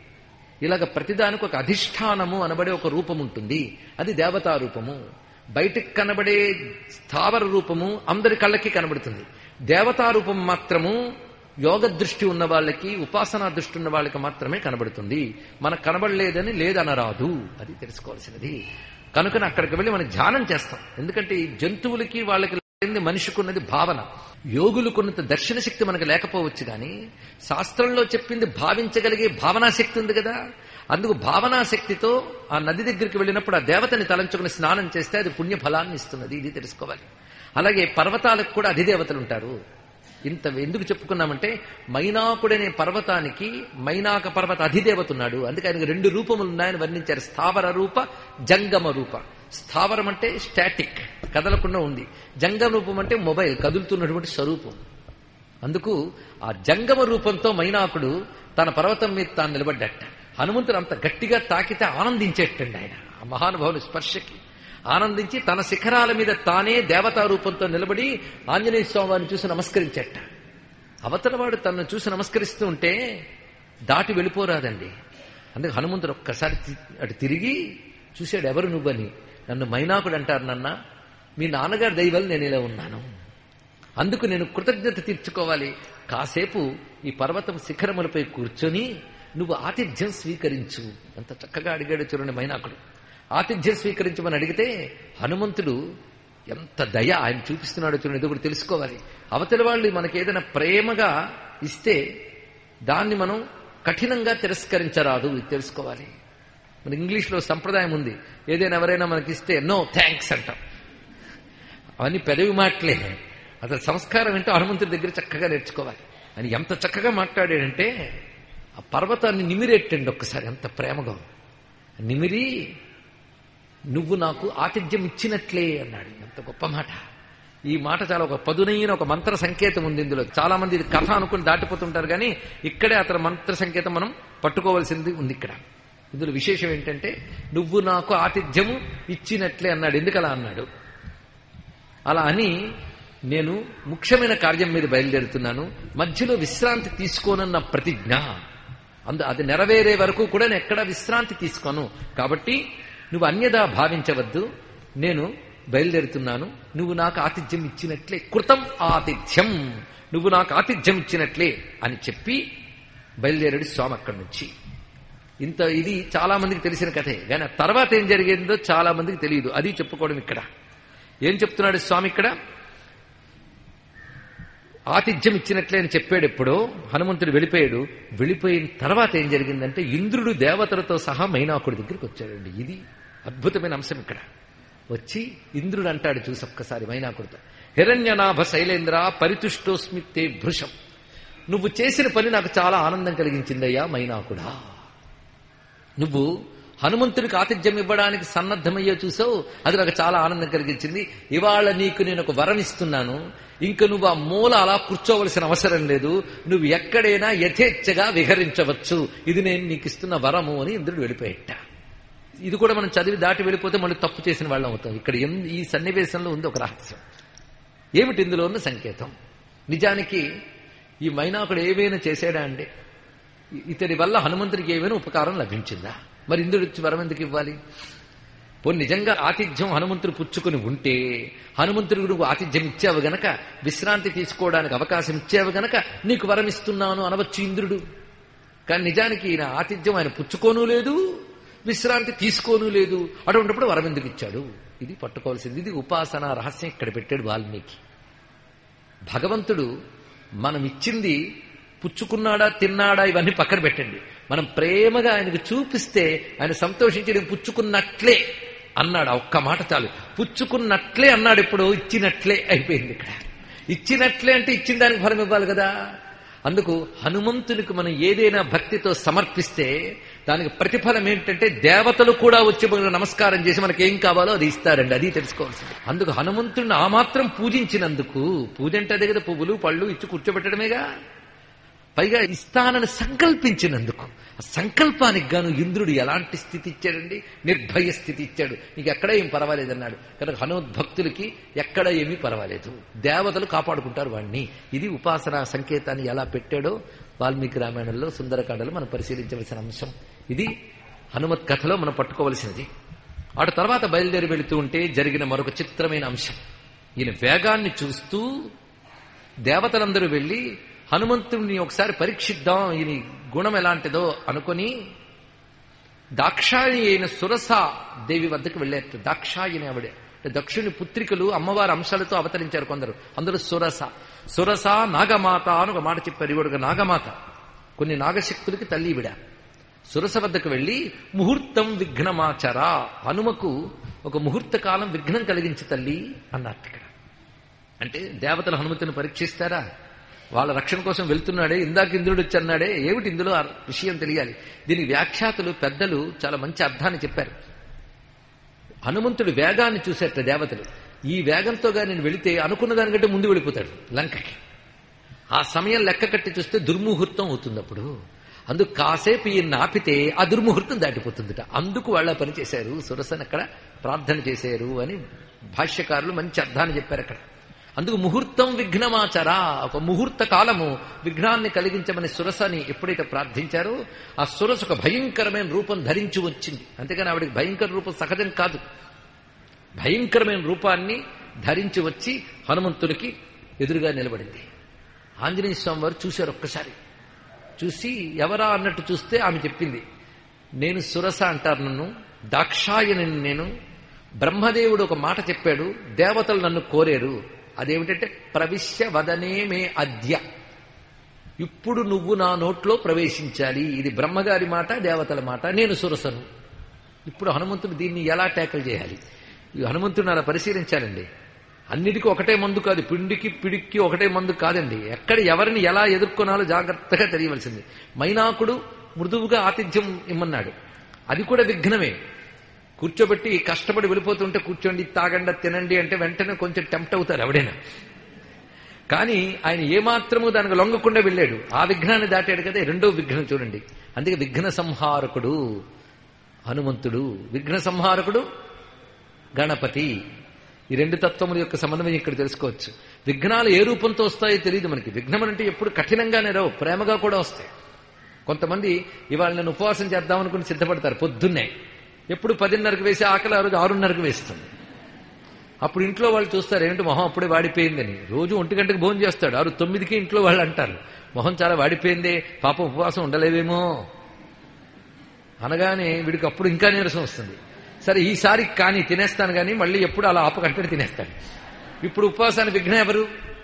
ఇలాగ ప్రతిదానికి ఒక అధిష్టానము అనబడే ఒక రూపం ఉంటుంది అది దేవతా రూపము బయటికి కనబడే స్థావర రూపము అందరి కళ్ళకి కనబడుతుంది దేవతా రూపం మాత్రము యోగ దృష్టి ఉన్న వాళ్ళకి ఉపాసనా దృష్టి ఉన్న వాళ్ళకి మాత్రమే కనబడుతుంది మనకు కనబడలేదని లేదనరాదు అది తెలుసుకోవాల్సినది కనుక అక్కడికి వెళ్ళి మనం ధ్యానం చేస్తాం ఎందుకంటే ఈ జంతువులకి వాళ్ళకి లేనిది మనిషికి ఉన్నది భావన యోగులకున్నంత దర్శన శక్తి మనకు లేకపోవచ్చు కానీ శాస్త్రంలో చెప్పింది భావించగలిగే భావనా శక్తి ఉంది కదా అందుకు భావనా శక్తితో ఆ నది దగ్గరికి వెళ్ళినప్పుడు ఆ దేవతని తలంచుకుని స్నానం చేస్తే అది పుణ్య ఫలాన్ని ఇస్తున్నది ఇది తెలుసుకోవాలి అలాగే పర్వతాలకు కూడా అధిదేవతలు ఉంటారు ఇంత ఎందుకు చెప్పుకున్నామంటే మైనాకుడనే పర్వతానికి మైనాక పర్వత అధిదేవత ఉన్నాడు అందుకే ఆయనకు రెండు రూపములు ఉన్నాయని వర్ణించారు స్థావర రూప జంగమ రూప స్థావరం అంటే స్టాటిక్ కదలకుండా ఉంది జంగమ రూపం అంటే మొబైల్ కదులుతున్నటువంటి స్వరూపం అందుకు ఆ జంగమ రూపంతో మైనాకుడు తన పర్వతం మీద తాను నిలబడ్డట హనుమంతుడు అంత గట్టిగా తాకితే ఆనందించేటండి ఆయన ఆ మహానుభావుని స్పర్శకి ఆనందించి తన శిఖరాల మీద తానే దేవతా రూపంతో నిలబడి ఆంజనేయ స్వామి వారిని చూసి నమస్కరించట అవతలవాడు తనను చూసి నమస్కరిస్తూ ఉంటే దాటి వెళ్ళిపోరాదండి అందుకే హనుమంతుడు ఒక్కసారి తి- అటు తిరిగి చూశాడు ఎవరు నువ్వని నన్ను మైనాకుడు అంటారు నన్న మీ నాన్నగారి దైవలు నేను ఇలా ఉన్నాను అందుకు నేను కృతజ్ఞత తీర్చుకోవాలి కాసేపు ఈ పర్వతం శిఖరములపై కూర్చొని నువ్వు ఆతిథ్యం స్వీకరించు ఎంత చక్కగా అడిగాడు చూడండి మైనాకుడు ఆతిథ్యం స్వీకరించమని అడిగితే హనుమంతుడు ఎంత దయ ఆయన చూపిస్తున్నాడో చూడండి ఇది కూడా తెలుసుకోవాలి అవతలి వాళ్ళు మనకి ఏదైనా ప్రేమగా ఇస్తే దాన్ని మనం కఠినంగా తిరస్కరించరాదు ఇది తెలుసుకోవాలి మన ఇంగ్లీష్లో సంప్రదాయం ఉంది ఏదైనా ఎవరైనా మనకి ఇస్తే నో థ్యాంక్స్ అంటాం అవన్నీ పెదవి మాటలే అసలు సంస్కారం ఏంటో హనుమంతుడి దగ్గర చక్కగా నేర్చుకోవాలి అని ఎంత చక్కగా మాట్లాడాడంటే ఆ పర్వతాన్ని నిమిరెట్టండి ఒక్కసారి ఎంత ప్రేమగా నిమిరి నువ్వు నాకు ఆతిథ్యం ఇచ్చినట్లే అన్నాడు ఎంత గొప్ప మాట ఈ మాట చాలా ఒక పదునైన ఒక మంత్ర సంకేతం ఉంది ఇందులో చాలా మంది ఇది కథ అనుకుని దాటిపోతుంటారు కానీ ఇక్కడే అతని మంత్ర సంకేతం మనం పట్టుకోవాల్సింది ఉంది ఇక్కడ ఇందులో విశేషం ఏంటంటే నువ్వు నాకు ఆతిథ్యము ఇచ్చినట్లే అన్నాడు ఎందుకు అలా అన్నాడు అలా అని నేను ముఖ్యమైన కార్యం మీద బయలుదేరుతున్నాను మధ్యలో విశ్రాంతి తీసుకోనన్న ప్రతిజ్ఞ అందు అది నెరవేరే వరకు కూడా నేను ఎక్కడా విశ్రాంతి తీసుకోను కాబట్టి నువ్వు అన్యదా భావించవద్దు నేను బయలుదేరుతున్నాను నువ్వు నాకు ఆతిథ్యం ఇచ్చినట్లే కృతం ఆతిథ్యం నువ్వు నాకు ఆతిథ్యం ఇచ్చినట్లే అని చెప్పి బయలుదేరాడు స్వామి అక్కడి నుంచి ఇంత ఇది చాలా మందికి తెలిసిన కథే కానీ ఆ తర్వాత ఏం జరిగిందో చాలా మందికి తెలియదు అది చెప్పుకోవడం ఇక్కడ ఏం చెప్తున్నాడు స్వామి ఇక్కడ ఆతిథ్యం ఇచ్చినట్లే అని చెప్పాడు ఎప్పుడో హనుమంతుడు వెళ్ళిపోయాడు వెళ్ళిపోయిన తర్వాత ఏం జరిగిందంటే ఇంద్రుడు దేవతలతో సహా మైనాకుడి దగ్గరికి వచ్చాడండి ఇది అద్భుతమైన అంశం ఇక్కడ వచ్చి ఇంద్రుడు అంటాడు చూసి ఒక్కసారి మైనాకుడితో హిరణ్యనాభ శైలేంద్ర పరితుష్టోస్మి తే భృశం నువ్వు చేసిన పని నాకు చాలా ఆనందం కలిగించిందయ్యా మైనాకుడా నువ్వు హనుమంతుడికి ఆతిథ్యం ఇవ్వడానికి సన్నద్ధమయ్యో చూసావు అది నాకు చాలా ఆనందం కలిగించింది ఇవాళ నీకు నేను ఒక వరం ఇస్తున్నాను ఇంక నువ్వు ఆ మూల అలా కూర్చోవలసిన అవసరం లేదు నువ్వు ఎక్కడైనా యథేచ్ఛగా విహరించవచ్చు ఇది నేను నీకు ఇస్తున్న వరము అని ఇంద్రుడు వెళ్ళిపోయేట ఇది కూడా మనం చదివి దాటి వెళ్ళిపోతే మళ్ళీ తప్పు చేసిన వాళ్ళం అవుతాం ఇక్కడ ఎన్- ఈ సన్నివేశంలో ఉంది ఒక రహస్యం ఏమిటి ఇందులో ఉన్న సంకేతం నిజానికి ఈ మైనాకుడు ఏవైనా చేశాడా అండి ఇతడి వల్ల హనుమంతుడికి ఏమైనా ఉపకారం లభించిందా మరి ఇంద్రుడు వచ్చి వరం ఎందుకు ఇవ్వాలి పోనీ నిజంగా ఆతిథ్యం హనుమంతుడు పుచ్చుకుని ఉంటే హనుమంతుడికి నువ్వు ఆతిథ్యం ఇచ్చావు గనక విశ్రాంతి తీసుకోవడానికి అవకాశం ఇచ్చావు గనక నీకు వరం ఇస్తున్నాను అనవచ్చు ఇంద్రుడు కానీ నిజానికి ఈయన ఆతిథ్యం ఆయన పుచ్చుకోను లేదు విశ్రాంతి తీసుకోను లేదు అటువంటిప్పుడు వరం ఎందుకు ఇచ్చాడు ఇది పట్టుకోవాల్సింది ఇది ఉపాసన రహస్యం ఇక్కడ పెట్టాడు వాల్మీకి భగవంతుడు మనం ఇచ్చింది పుచ్చుకున్నాడా తిన్నాడా ఇవన్నీ పక్కన పెట్టండి మనం ప్రేమగా ఆయనకు చూపిస్తే ఆయన సంతోషించి నేను పుచ్చుకున్నట్లే అన్నాడు ఆ ఒక్క మాట చాలు పుచ్చుకున్నట్లే అన్నాడు ఇప్పుడు ఇచ్చినట్లే అయిపోయింది ఇక్కడ ఇచ్చినట్లే అంటే ఇచ్చిన దానికి ఫలం ఇవ్వాలి కదా అందుకు హనుమంతునికి మనం ఏదైనా భక్తితో సమర్పిస్తే దానికి ప్రతిఫలం ఏంటంటే దేవతలు కూడా వచ్చి మనకు నమస్కారం చేసి మనకి ఏం కావాలో అది ఇస్తారండి అది తెలుసుకోవాల్సింది అందుకు హనుమంతుడిని ఆ మాత్రం పూజించినందుకు పూజ అంటే అదే కదా పువ్వులు పళ్ళు ఇచ్చి కూర్చోబెట్టడమేగా పైగా ఇస్తానని సంకల్పించినందుకు ఆ సంకల్పానికి గాను ఇంద్రుడు ఎలాంటి స్థితి ఇచ్చాడండి నిర్భయ స్థితి ఇచ్చాడు నీకు ఎక్కడ ఏం పర్వాలేదన్నాడు కనుక హనుమద్భక్తులకి ఎక్కడ ఏమీ పర్వాలేదు దేవతలు కాపాడుకుంటారు వాడిని ఇది ఉపాసన సంకేతాన్ని ఎలా పెట్టాడో వాల్మీకి రామాయణంలో సుందరకాండలో మనం పరిశీలించవలసిన అంశం ఇది హనుమత్ కథలో మనం పట్టుకోవలసినది అటు తర్వాత బయలుదేరి వెళుతూ ఉంటే జరిగిన మరొక చిత్రమైన అంశం ఈయన వేగాన్ని చూస్తూ దేవతలందరూ వెళ్ళి హనుమంతుడిని ఒకసారి పరీక్షిద్దాం ఈయన గుణం ఎలాంటిదో అనుకొని దాక్షాయి అయిన సురస దేవి వద్దకు వెళ్ళారు దాక్షాయిని ఆవిడ అంటే దక్షుని పుత్రికలు అమ్మవారి అంశాలతో అవతరించారు కొందరు అందరూ సురస సురస నాగమాత అని ఒక మాట చెప్పారు ఇవిడ నాగమాత కొన్ని నాగశక్తులకి తల్లి ఈవిడ సురస వద్దకు వెళ్ళి ముహూర్తం విఘ్నమాచర హనుమకు ఒక ముహూర్త కాలం విఘ్నం కలిగించి తల్లి అన్నారు ఇక్కడ అంటే దేవతలు హనుమంతుని పరీక్షిస్తారా వాళ్ళ రక్షణ కోసం వెళ్తున్నాడే ఇందాక ఇంద్రుడు వచ్చి అన్నాడే ఏమిటి ఇందులో ఆ విషయం తెలియాలి దీనికి వ్యాఖ్యాతలు పెద్దలు చాలా మంచి అర్థాన్ని చెప్పారు హనుమంతుడి వేగాన్ని చూసేట దేవతలు ఈ వేగంతోగా నేను వెళితే అనుకున్న దానికంటే ముందు వెళ్ళిపోతాడు లంకకి ఆ సమయం లెక్క కట్టి చూస్తే దుర్ముహూర్తం అవుతుంది అప్పుడు అందుకు కాసేపు ఈయన ఆపితే ఆ దుర్ముహూర్తం దాటిపోతుందిట అందుకు వాళ్ళ పని చేశారు సురసన్ అక్కడ ప్రార్థన చేశారు అని భాష్యకారులు మంచి అర్థాన్ని చెప్పారు అక్కడ అందుకు ముహూర్తం విఘ్నమాచరా ఒక ముహూర్త కాలము విఘ్నాన్ని కలిగించమని సురసని ఎప్పుడైతే ప్రార్థించారో ఆ సురస ఒక భయంకరమైన రూపం ధరించి వచ్చింది అంతేగాని ఆవిడకి భయంకర రూపం సహజం కాదు భయంకరమైన రూపాన్ని ధరించి వచ్చి హనుమంతునికి ఎదురుగా నిలబడింది ఆంజనేయ స్వామి వారు చూశారు ఒక్కసారి చూసి ఎవరా అన్నట్టు చూస్తే ఆమె చెప్పింది నేను సురస అంటారు నన్ను దాక్షాయని నేను బ్రహ్మదేవుడు ఒక మాట చెప్పాడు దేవతలు నన్ను కోరారు అదేమిటంటే ప్రవిశ్య వదనే మే అద్య ఇప్పుడు నువ్వు నా నోట్లో ప్రవేశించాలి ఇది బ్రహ్మగారి మాట దేవతల మాట నేను సురసను ఇప్పుడు హనుమంతుడు దీన్ని ఎలా ట్యాకిల్ చేయాలి ఈ హనుమంతుడిని అలా పరిశీలించాలండి అన్నిటికీ ఒకటే మందు కాదు పిండికి పిడికి ఒకటే మందు కాదండి ఎక్కడ ఎవరిని ఎలా ఎదుర్కొనాలో జాగ్రత్తగా తెలియవలసింది మైనాకుడు మృదువుగా ఆతిథ్యం ఇమ్మన్నాడు అది కూడా విఘ్నమే కూర్చోబెట్టి కష్టపడి వెళ్ళిపోతుంటే కూర్చోండి తాగండి తినండి అంటే వెంటనే కొంచెం టెంప్ట్ అవుతారు ఎవడైనా కానీ ఆయన ఏమాత్రము దానికి లొంగకుండా వెళ్ళాడు ఆ విఘ్నాన్ని దాటాడు కదా రెండో విఘ్నం చూడండి అందుకే విఘ్న సంహారకుడు హనుమంతుడు విఘ్న సంహారకుడు గణపతి ఈ రెండు తత్వముల యొక్క సమన్వయం ఇక్కడ తెలుసుకోవచ్చు విఘ్నాలు ఏ రూపంతో వస్తాయో తెలియదు మనకి విఘ్నం అంటే ఎప్పుడు కఠినంగానే రావు ప్రేమగా కూడా వస్తాయి కొంతమంది ఇవాళ నేను ఉపవాసం చేద్దామనుకుని సిద్ధపడతారు పొద్దున్నే ఎప్పుడు పదిన్నరకు వేసి ఆకలి ఆ రోజు ఆరున్నరకు వేస్తుంది అప్పుడు ఇంట్లో వాళ్ళు చూస్తారు ఏంటి మొహం అప్పుడే వాడిపోయిందని రోజు ఒంటి గంటకు భోజనం చేస్తాడు ఆరు తొమ్మిదికి ఇంట్లో వాళ్ళు అంటారు మొహం చాలా వాడిపోయిందే పాపం ఉపవాసం ఉండలేవేమో అనగానే వీడికి అప్పుడు ఇంకా నీరసం వస్తుంది సరే ఈసారి కానీ తినేస్తాను కానీ మళ్ళీ ఎప్పుడు అలా ఆపకంటే తినేస్తాడు ఇప్పుడు ఉపవాసాన్ని విఘ్నం ఎవరు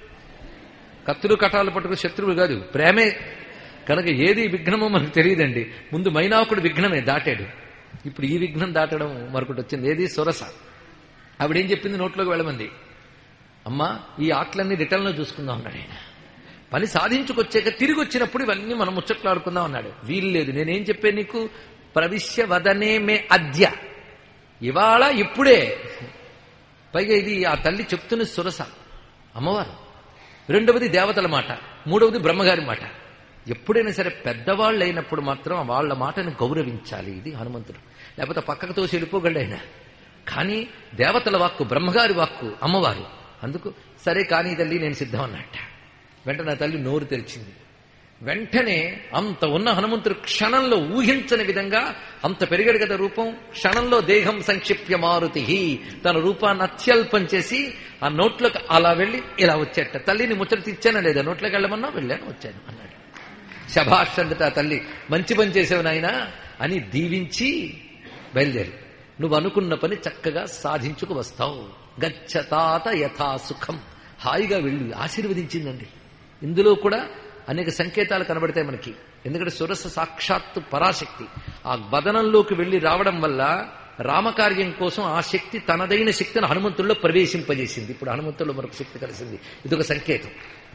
కత్తులు కటాలు పట్టుకుని శత్రువులు కాదు ప్రేమే కనుక ఏది విఘ్నమో మనకు తెలియదండి ముందు మైనాకుడు విఘ్నమే దాటాడు ఇప్పుడు ఈ విఘ్నం దాటడం మరొకటి వచ్చింది ఏది సొరస ఆవిడేం చెప్పింది నోట్లోకి వెళ్ళమంది అమ్మా ఈ ఆటలన్నీ రిటర్న్లో చూసుకుందాం అన్నాడు ఆయన పని సాధించుకొచ్చాక తిరిగి వచ్చినప్పుడు ఇవన్నీ మనం ముచ్చట్లాడుకుందాం అన్నాడు వీలు లేదు నేనేం చెప్పాను నీకు ప్రవిశ్య వదనే మే అద్య ఇవాళ ఇప్పుడే పైగా ఇది ఆ తల్లి చెప్తున్న సురస అమ్మవారు రెండవది దేవతల మాట మూడవది బ్రహ్మగారి మాట ఎప్పుడైనా సరే పెద్దవాళ్ళు అయినప్పుడు మాత్రం వాళ్ళ మాటను గౌరవించాలి ఇది హనుమంతుడు లేకపోతే పక్కకు తోసి వెళ్ళిపోగలడు ఆయన కానీ దేవతల వాక్కు బ్రహ్మగారి వాక్కు అమ్మవారు అందుకు సరే కానీ తల్లి నేను సిద్ధం అన్నట్ట వెంటనే తల్లి నోరు తెరిచింది వెంటనే అంత ఉన్న హనుమంతుడు క్షణంలో ఊహించని విధంగా అంత పెరిగాడు కదా రూపం క్షణంలో దేహం సంక్షిప్య మారుతి తన రూపాన్ని అత్యల్పం చేసి ఆ నోట్లోకి అలా వెళ్ళి ఇలా వచ్చేట తల్లిని ముచ్చట ఇచ్చానా లేదా నోట్లోకి వెళ్ళమన్నా వెళ్ళాను వచ్చాను అన్నాడు శభాష్ అందట ఆ తల్లి మంచి పని చేసావు నాయనా అని దీవించి బయలుదేరి నువ్వు అనుకున్న పని చక్కగా సాధించుకు వస్తావు గచ్చతాత యథా సుఖం హాయిగా వెళ్ళి ఆశీర్వదించిందండి ఇందులో కూడా అనేక సంకేతాలు కనబడతాయి మనకి ఎందుకంటే సురస సాక్షాత్తు పరాశక్తి ఆ వదనంలోకి వెళ్లి రావడం వల్ల రామకార్యం కోసం ఆ శక్తి తనదైన శక్తిని హనుమంతుల్లో ప్రవేశింపజేసింది ఇప్పుడు హనుమంతుల్లో మరొక శక్తి కలిసింది ఇదొక సంకేతం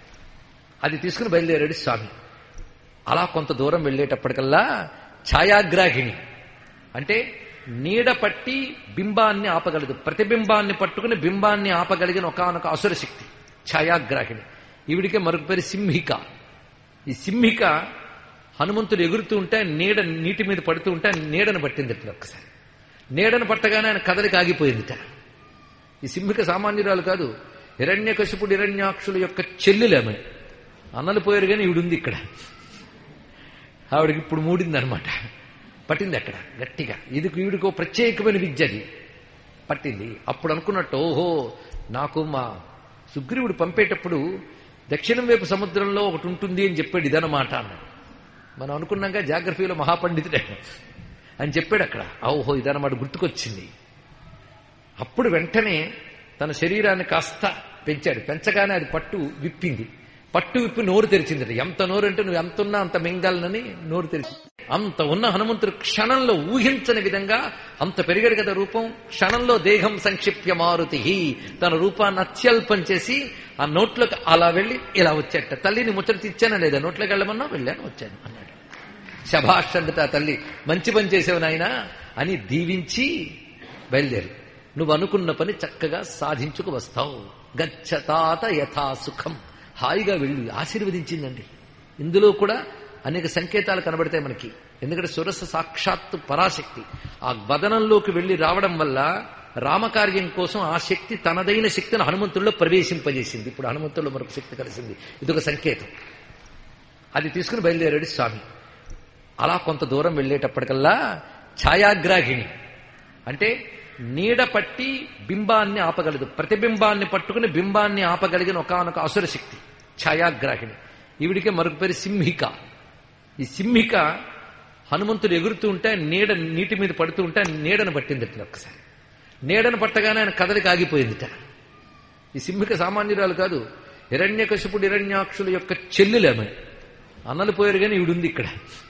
అది తీసుకుని బయలుదేరాడు స్వామి అలా కొంత దూరం వెళ్ళేటప్పటికల్లా ఛాయాగ్రాహిణి అంటే నీడ పట్టి బింబాన్ని ఆపగలదు ప్రతిబింబాన్ని పట్టుకుని బింబాన్ని ఆపగలిగిన ఒకనొక అసుర శక్తి ఛాయాగ్రాహిణి ఈవిడికే మరొక పేరు సింహిక ఈ సింహిక హనుమంతుడు ఎగురుతూ ఉంటే నీడ నీటి మీద పడుతూ ఉంటే నీడను పట్టింది ఇప్పుడు ఒక్కసారి నీడను పట్టగానే ఆయన కదలికి ఆగిపోయిందిట ఈ సింహిక సామాన్యురాలు కాదు హిరణ్యకశిపుడు హిరణ్యాక్షుల యొక్క చెల్లెలేమే అన్నలు పోయారు కానీ ఈవిడుంది ఇక్కడ ఆవిడకి ఇప్పుడు మూడింది అనమాట పట్టింది అక్కడ గట్టిగా ఇది వీడికి ప్రత్యేకమైన విద్య అది పట్టింది అప్పుడు అనుకున్నట్టు ఓహో నాకు మా సుగ్రీవుడు పంపేటప్పుడు దక్షిణం వైపు సముద్రంలో ఒకటి ఉంటుంది అని చెప్పాడు ఇదన్నమాట అన్నాడు మనం అనుకున్నాక జాగ్రఫీలో మహాపండితుడే అని చెప్పాడు అక్కడ ఓహో ఇదన్నమాట గుర్తుకొచ్చింది అప్పుడు వెంటనే తన శరీరాన్ని కాస్త పెంచాడు పెంచగానే అది పట్టు విప్పింది పట్టు విప్పి నోరు తెరిచిందట ఎంత నోరు అంటే నువ్వు ఎంత ఉన్నా అంత మింగాలనని నోరు తెరిచింది అంత ఉన్న హనుమంతుడు క్షణంలో ఊహించని విధంగా అంత పెరిగాడు కదా రూపం క్షణంలో దేహం సంక్షిప్య మారుతి తన రూపాన్ని అత్యల్పం చేసి ఆ నోట్లోకి అలా వెళ్ళి ఇలా వచ్చేట తల్లిని ముచ్చట ఇచ్చానా లేదా నోట్లోకి వెళ్ళమన్నా వెళ్ళాను వచ్చాను అన్నాడు శభాష్ అందట ఆ తల్లి మంచి పని చేసావు నాయనా అని దీవించి బయలుదేరి నువ్వు అనుకున్న పని చక్కగా సాధించుకు వస్తావు గచ్చతాత యథా సుఖం హాయిగా వెళ్ళి ఆశీర్వదించిందండి ఇందులో కూడా అనేక సంకేతాలు కనబడతాయి మనకి ఎందుకంటే సురస సాక్షాత్తు పరాశక్తి ఆ వదనంలోకి వెళ్లి రావడం వల్ల రామకార్యం కోసం ఆ శక్తి తనదైన శక్తిని హనుమంతుల్లో ప్రవేశింపజేసింది ఇప్పుడు హనుమంతుల్లో మరొక శక్తి కలిసింది ఇదొక సంకేతం అది తీసుకుని బయలుదేరాడు స్వామి అలా కొంత దూరం వెళ్ళేటప్పటికల్లా ఛాయాగ్రాహిణి అంటే నీడ పట్టి బింబాన్ని ఆపగలదు ప్రతిబింబాన్ని పట్టుకుని బింబాన్ని ఆపగలిగిన ఒకనొక అసుర శక్తి ఛాయాగ్రాహిణి ఈవిడికే మరొక పేరు సింహిక ఈ సింహిక హనుమంతుడు ఎగురుతూ ఉంటే నీడ నీటి మీద పడుతూ ఉంటే నీడను పట్టింది ఒక్కసారి నీడను పట్టగానే ఆయన కదలికి ఆగిపోయిందిట ఈ సింహిక సామాన్యురాలు కాదు హిరణ్యకశిపుడు హిరణ్యాక్షుల యొక్క చెల్లెలేమే అన్నలు పోయారు కానీ ఈవిడుంది ఇక్కడ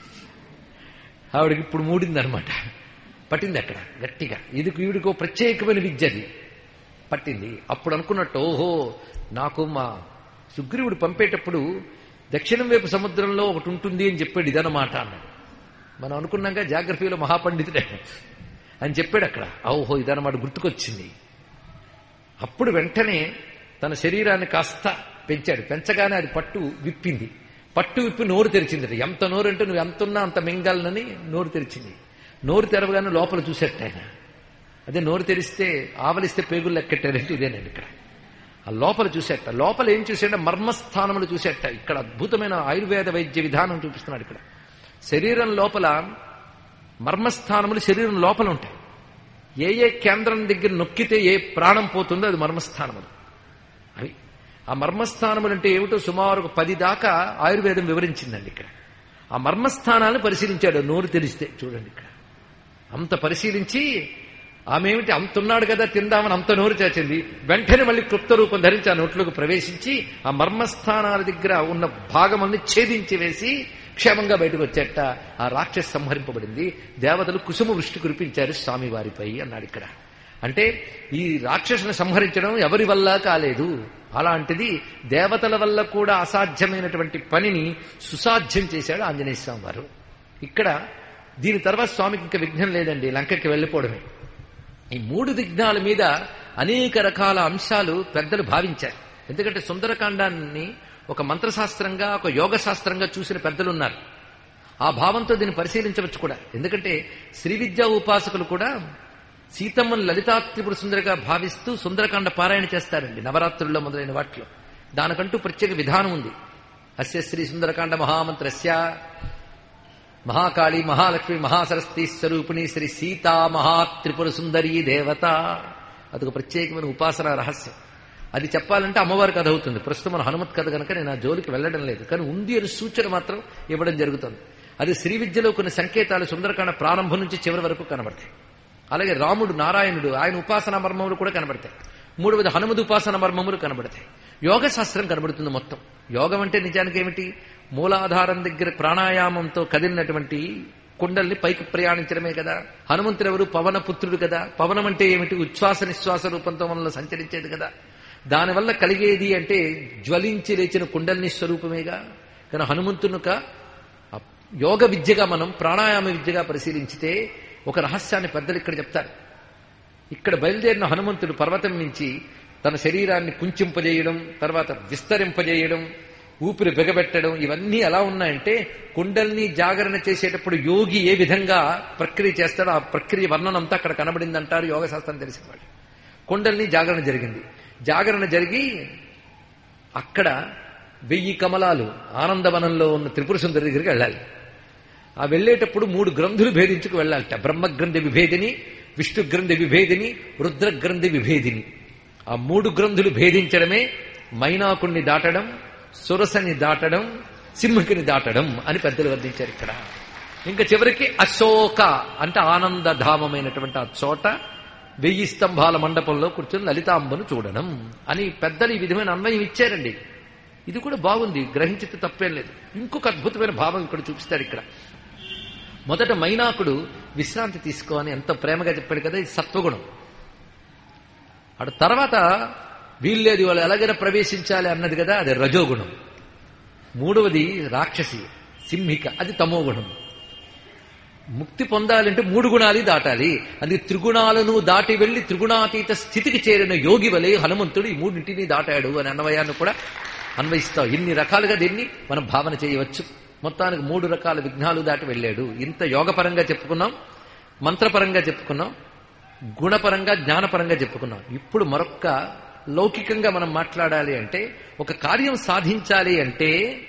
ఆవిడకి ఇప్పుడు మూడిందనమాట పట్టింది అక్కడ గట్టిగా ఇది ఈవిడికి ఒక ప్రత్యేకమైన విద్య అది పట్టింది అప్పుడు అనుకున్నట్టు ఓహో నాకు మా సుగ్రీవుడు పంపేటప్పుడు దక్షిణం వైపు సముద్రంలో ఒకటి ఉంటుంది అని చెప్పాడు ఇదన్నమాట అన్నాడు మనం అనుకున్నాక జాగ్రఫీలో మహాపండితుడే అని చెప్పాడు అక్కడ ఓహో ఇదన్నమాట గుర్తుకొచ్చింది అప్పుడు వెంటనే తన శరీరాన్ని కాస్త పెంచాడు పెంచగానే అది పట్టు విప్పింది పట్టు విప్పి నోరు తెరిచింది ఎంత నోరు అంటే నువ్వు ఎంత ఉన్నా అంత మింగాలనని నోరు తెరిచింది నోరు తెరవగానే లోపల చూసేట ఆయన అదే నోరు తెరిస్తే ఆవలిస్తే పేగులు లెక్కెట్టారంటే ఇదేనండి ఇక్కడ ఆ లోపల చూసేట లోపల ఏం చూసేట మర్మస్థానములు చూసేట ఇక్కడ అద్భుతమైన ఆయుర్వేద వైద్య విధానం చూపిస్తున్నాడు ఇక్కడ శరీరం లోపల మర్మస్థానములు శరీరం లోపల ఉంటాయి ఏ ఏ కేంద్రం దగ్గర నొక్కితే ఏ ప్రాణం పోతుందో అది మర్మస్థానములు అవి ఆ మర్మస్థానములు అంటే ఏమిటో సుమారు ఒక పది దాకా ఆయుర్వేదం వివరించిందండి ఇక్కడ ఆ మర్మస్థానాలను పరిశీలించాడు నోరు తెరిస్తే చూడండి ఇక్కడ అంత పరిశీలించి ఆమె ఏమిటి అంతున్నాడు కదా తిందామని అంత నోరు చేసింది వెంటనే మళ్ళీ క్లుప్త రూపం ధరించి ఆ నోట్లోకి ప్రవేశించి ఆ మర్మస్థానాల దగ్గర ఉన్న భాగమల్ని ఛేదించి వేసి క్షేమంగా బయటకు వచ్చేట ఆ రాక్షసి సంహరింపబడింది దేవతలు కుసుమ వృష్టి కురిపించారు స్వామివారిపై అన్నాడు ఇక్కడ అంటే ఈ రాక్షసుని సంహరించడం ఎవరి వల్ల కాలేదు అలాంటిది దేవతల వల్ల కూడా అసాధ్యమైనటువంటి పనిని సుసాధ్యం చేశాడు ఆంజనేయ స్వామి వారు ఇక్కడ దీని తర్వాత స్వామికి ఇంకా విఘ్నం లేదండి లంకకి వెళ్ళిపోవడమే ఈ మూడు విఘ్నాల మీద అనేక రకాల అంశాలు పెద్దలు భావించారు ఎందుకంటే సుందరకాండాన్ని ఒక మంత్రశాస్త్రంగా ఒక యోగ శాస్త్రంగా చూసిన పెద్దలున్నారు ఆ భావంతో దీన్ని పరిశీలించవచ్చు కూడా ఎందుకంటే శ్రీ విద్యా ఉపాసకులు కూడా సీతమ్మను లలితా త్రిపుర సుందరిగా భావిస్తూ సుందరకాండ పారాయణ చేస్తారండి నవరాత్రుల్లో మొదలైన వాటిలో దానికంటూ ప్రత్యేక విధానం ఉంది అస్య శ్రీ సుందరకాండ మహామంత్రస్య మహాకాళి మహాలక్ష్మి మహాసరస్వతి స్వరూపిణి శ్రీ సీతా మహాత్రిపుర సుందరి దేవత అదొక ప్రత్యేకమైన ఉపాసన రహస్యం అది చెప్పాలంటే అమ్మవారి కథ అవుతుంది ప్రస్తుతం మన హనుమత్ కథ కనుక నేను ఆ జోలికి వెళ్ళడం లేదు కానీ ఉంది అని సూచన మాత్రం ఇవ్వడం జరుగుతుంది అది శ్రీ విద్యలో కొన్ని సంకేతాలు సుందరకాండ ప్రారంభం నుంచి చివరి వరకు కనబడతాయి అలాగే రాముడు నారాయణుడు ఆయన ఉపాసనా మర్మములు కూడా కనబడతాయి మూడవది హనుమది ఉపాసన మర్మములు కనబడతాయి యోగ శాస్త్రం కనబడుతుంది మొత్తం యోగం అంటే నిజానికి ఏమిటి మూలాధారం దగ్గర ప్రాణాయామంతో కదిలినటువంటి కుండల్ని పైకి ప్రయాణించడమే కదా హనుమంతుడు ఎవరు పవన పుత్రుడు కదా పవనం అంటే ఏమిటి ఉచ్ఛ్వాస నిశ్వాస రూపంతో మనలో సంచరించేది కదా దానివల్ల కలిగేది అంటే జ్వలించి లేచిన కుండల్ని స్వరూపమేగా కానీ హనుమంతునుక యోగ విద్యగా మనం ప్రాణాయామ విద్యగా పరిశీలించితే ఒక రహస్యాన్ని పెద్దలు ఇక్కడ చెప్తారు ఇక్కడ బయలుదేరిన హనుమంతుడు పర్వతం నుంచి తన శరీరాన్ని కుంచింపజేయడం తర్వాత విస్తరింపజేయడం ఊపిరి బిగబెట్టడం ఇవన్నీ ఎలా ఉన్నాయంటే కుండల్ని జాగరణ చేసేటప్పుడు యోగి ఏ విధంగా ప్రక్రియ చేస్తాడో ఆ ప్రక్రియ వర్ణనంతా అక్కడ కనబడిందంటారు యోగశాస్త్రం తెలిసిన వాళ్ళు కుండల్ని జాగరణ జరిగింది జాగరణ జరిగి అక్కడ వెయ్యి కమలాలు ఆనందవనంలో ఉన్న త్రిపుర సుందరి దగ్గరికి వెళ్ళాలి ఆ వెళ్ళేటప్పుడు మూడు గ్రంథులు భేదించుకు వెళ్ళాలట బ్రహ్మగ్రంథి విభేదిని విష్ణు గ్రంథి విభేదిని రుద్రగ్రంథి విభేదిని ఆ మూడు గ్రంథులు భేదించడమే మైనాకుణ్ణి దాటడం సురసని దాటడం సింహకిని దాటడం అని పెద్దలు వర్ణించారు ఇక్కడ ఇంకా చివరికి అశోక అంటే ఆనందధామమైనటువంటి ఆ చోట వెయ్యి స్తంభాల మండపంలో కూర్చొని లలితాంబను చూడడం అని పెద్దలు ఈ విధమైన అన్వయం ఇచ్చారండి ఇది కూడా బాగుంది గ్రహించితే తప్పేం లేదు ఇంకొక అద్భుతమైన భావం ఇక్కడ చూపిస్తాడు ఇక్కడ మొదట మైనాకుడు విశ్రాంతి తీసుకో అని ఎంత ప్రేమగా చెప్పాడు కదా ఇది సత్వగుణం అటు తర్వాత వీల్లేదు వాళ్ళు ఎలాగైనా ప్రవేశించాలి అన్నది కదా అది రజోగుణం మూడవది రాక్షసి సింహిక అది తమోగుణం ముక్తి పొందాలంటే మూడు గుణాలు దాటాలి అది త్రిగుణాలను దాటి వెళ్లి త్రిగుణాతీత స్థితికి చేరిన యోగి వలె హనుమంతుడు ఈ మూడింటిని దాటాడు అని అన్నవయాన్ని కూడా అన్వయిస్తాం ఇన్ని రకాలుగా దీన్ని మనం భావన చేయవచ్చు మొత్తానికి మూడు రకాల విఘ్నాలు దాటి వెళ్ళాడు ఇంత యోగపరంగా చెప్పుకున్నాం మంత్రపరంగా చెప్పుకున్నాం గుణపరంగా జ్ఞానపరంగా చెప్పుకున్నాం ఇప్పుడు మరొక్క లౌకికంగా మనం మాట్లాడాలి అంటే ఒక కార్యం సాధించాలి అంటే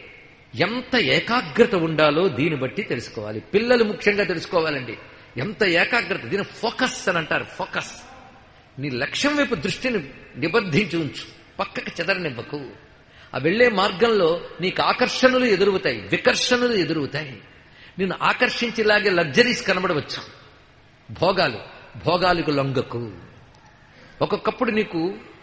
ఎంత ఏకాగ్రత ఉండాలో దీన్ని బట్టి తెలుసుకోవాలి పిల్లలు ముఖ్యంగా తెలుసుకోవాలండి ఎంత ఏకాగ్రత దీని ఫోకస్ అని అంటారు ఫోకస్ నీ లక్ష్యం వైపు దృష్టిని నిబద్ధించి ఉంచు పక్కకి చెదరనివ్వకు ఆ వెళ్లే మార్గంలో నీకు ఆకర్షణలు ఎదురవుతాయి వికర్షణలు ఎదురవుతాయి నిన్ను ఆకర్షించేలాగే లగ్జరీస్ కనబడవచ్చు భోగాలు భోగాలకు లొంగకు ఒక్కొక్కప్పుడు నీకు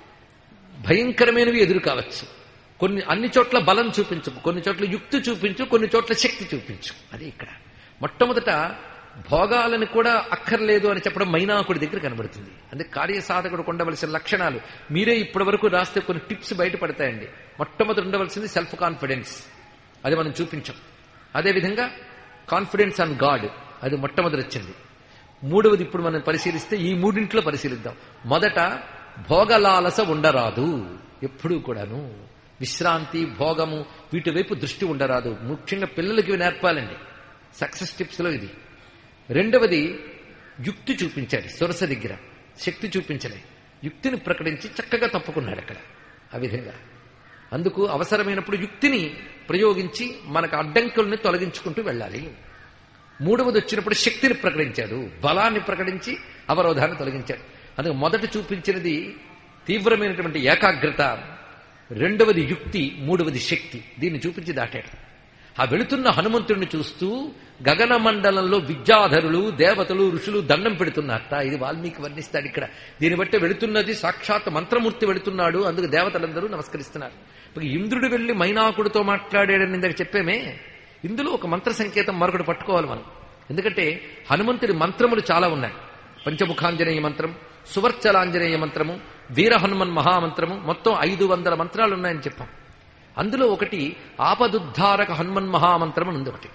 భయంకరమైనవి ఎదురు కావచ్చు కొన్ని అన్ని చోట్ల బలం చూపించు కొన్ని చోట్ల యుక్తి చూపించు కొన్ని చోట్ల శక్తి చూపించు అది ఇక్కడ మొట్టమొదట భోగాలను కూడా అక్కర్లేదు అని చెప్పడం మైనాకుడి దగ్గర కనబడుతుంది అంటే కార్యసాధకుడు ఉండవలసిన లక్షణాలు మీరే ఇప్పటి వరకు రాస్తే కొన్ని టిప్స్ బయటపడతాయండి మొట్టమొదటి ఉండవలసింది సెల్ఫ్ కాన్ఫిడెన్స్ అది మనం చూపించాం అదేవిధంగా కాన్ఫిడెన్స్ ఆన్ గాడ్ అది మొట్టమొదటి వచ్చింది మూడవది ఇప్పుడు మనం పరిశీలిస్తే ఈ మూడింట్లో పరిశీలిద్దాం మొదట భోగలాలస ఉండరాదు ఎప్పుడూ కూడాను విశ్రాంతి భోగము వీటి వైపు దృష్టి ఉండరాదు ముఖ్యంగా పిల్లలకి ఇవి నేర్పాలండి సక్సెస్ టిప్స్ లో ఇది రెండవది యుక్తి చూపించాడు సొరస దగ్గర శక్తి చూపించలే యుక్తిని ప్రకటించి చక్కగా తప్పుకున్నాడు అక్కడ ఆ విధంగా అందుకు అవసరమైనప్పుడు యుక్తిని ప్రయోగించి మనకు అడ్డంకుల్ని తొలగించుకుంటూ వెళ్ళాలి మూడవది వచ్చినప్పుడు శక్తిని ప్రకటించాడు బలాన్ని ప్రకటించి అవరోధాన్ని తొలగించాడు అందుకు మొదట చూపించినది తీవ్రమైనటువంటి ఏకాగ్రత రెండవది యుక్తి మూడవది శక్తి దీన్ని చూపించి దాటాడు ఆ వెళుతున్న హనుమంతుడిని చూస్తూ గగన మండలంలో విద్యాధరులు దేవతలు ఋషులు దండం పెడుతున్నారట ఇది వాల్మీకి వర్ణిస్తాడు ఇక్కడ దీన్ని బట్టి వెళుతున్నది సాక్షాత్ మంత్రమూర్తి వెళుతున్నాడు అందుకు దేవతలందరూ నమస్కరిస్తున్నారు ఇక ఇంద్రుడు వెళ్లి మైనాకుడితో మాట్లాడాడని ఇందాక చెప్పేమే ఇందులో ఒక మంత్ర సంకేతం మరొకటి పట్టుకోవాలి మనం ఎందుకంటే హనుమంతుడి మంత్రములు చాలా ఉన్నాయి పంచముఖాంజనేయ మంత్రం సువర్చలాంజనేయ మంత్రము వీర హనుమన్ మహామంత్రము మొత్తం ఐదు వందల మంత్రాలు ఉన్నాయని చెప్పాం అందులో ఒకటి ఆపదుద్ధారక హనుమన్ మహామంత్రం అని ఉంది ఒకటి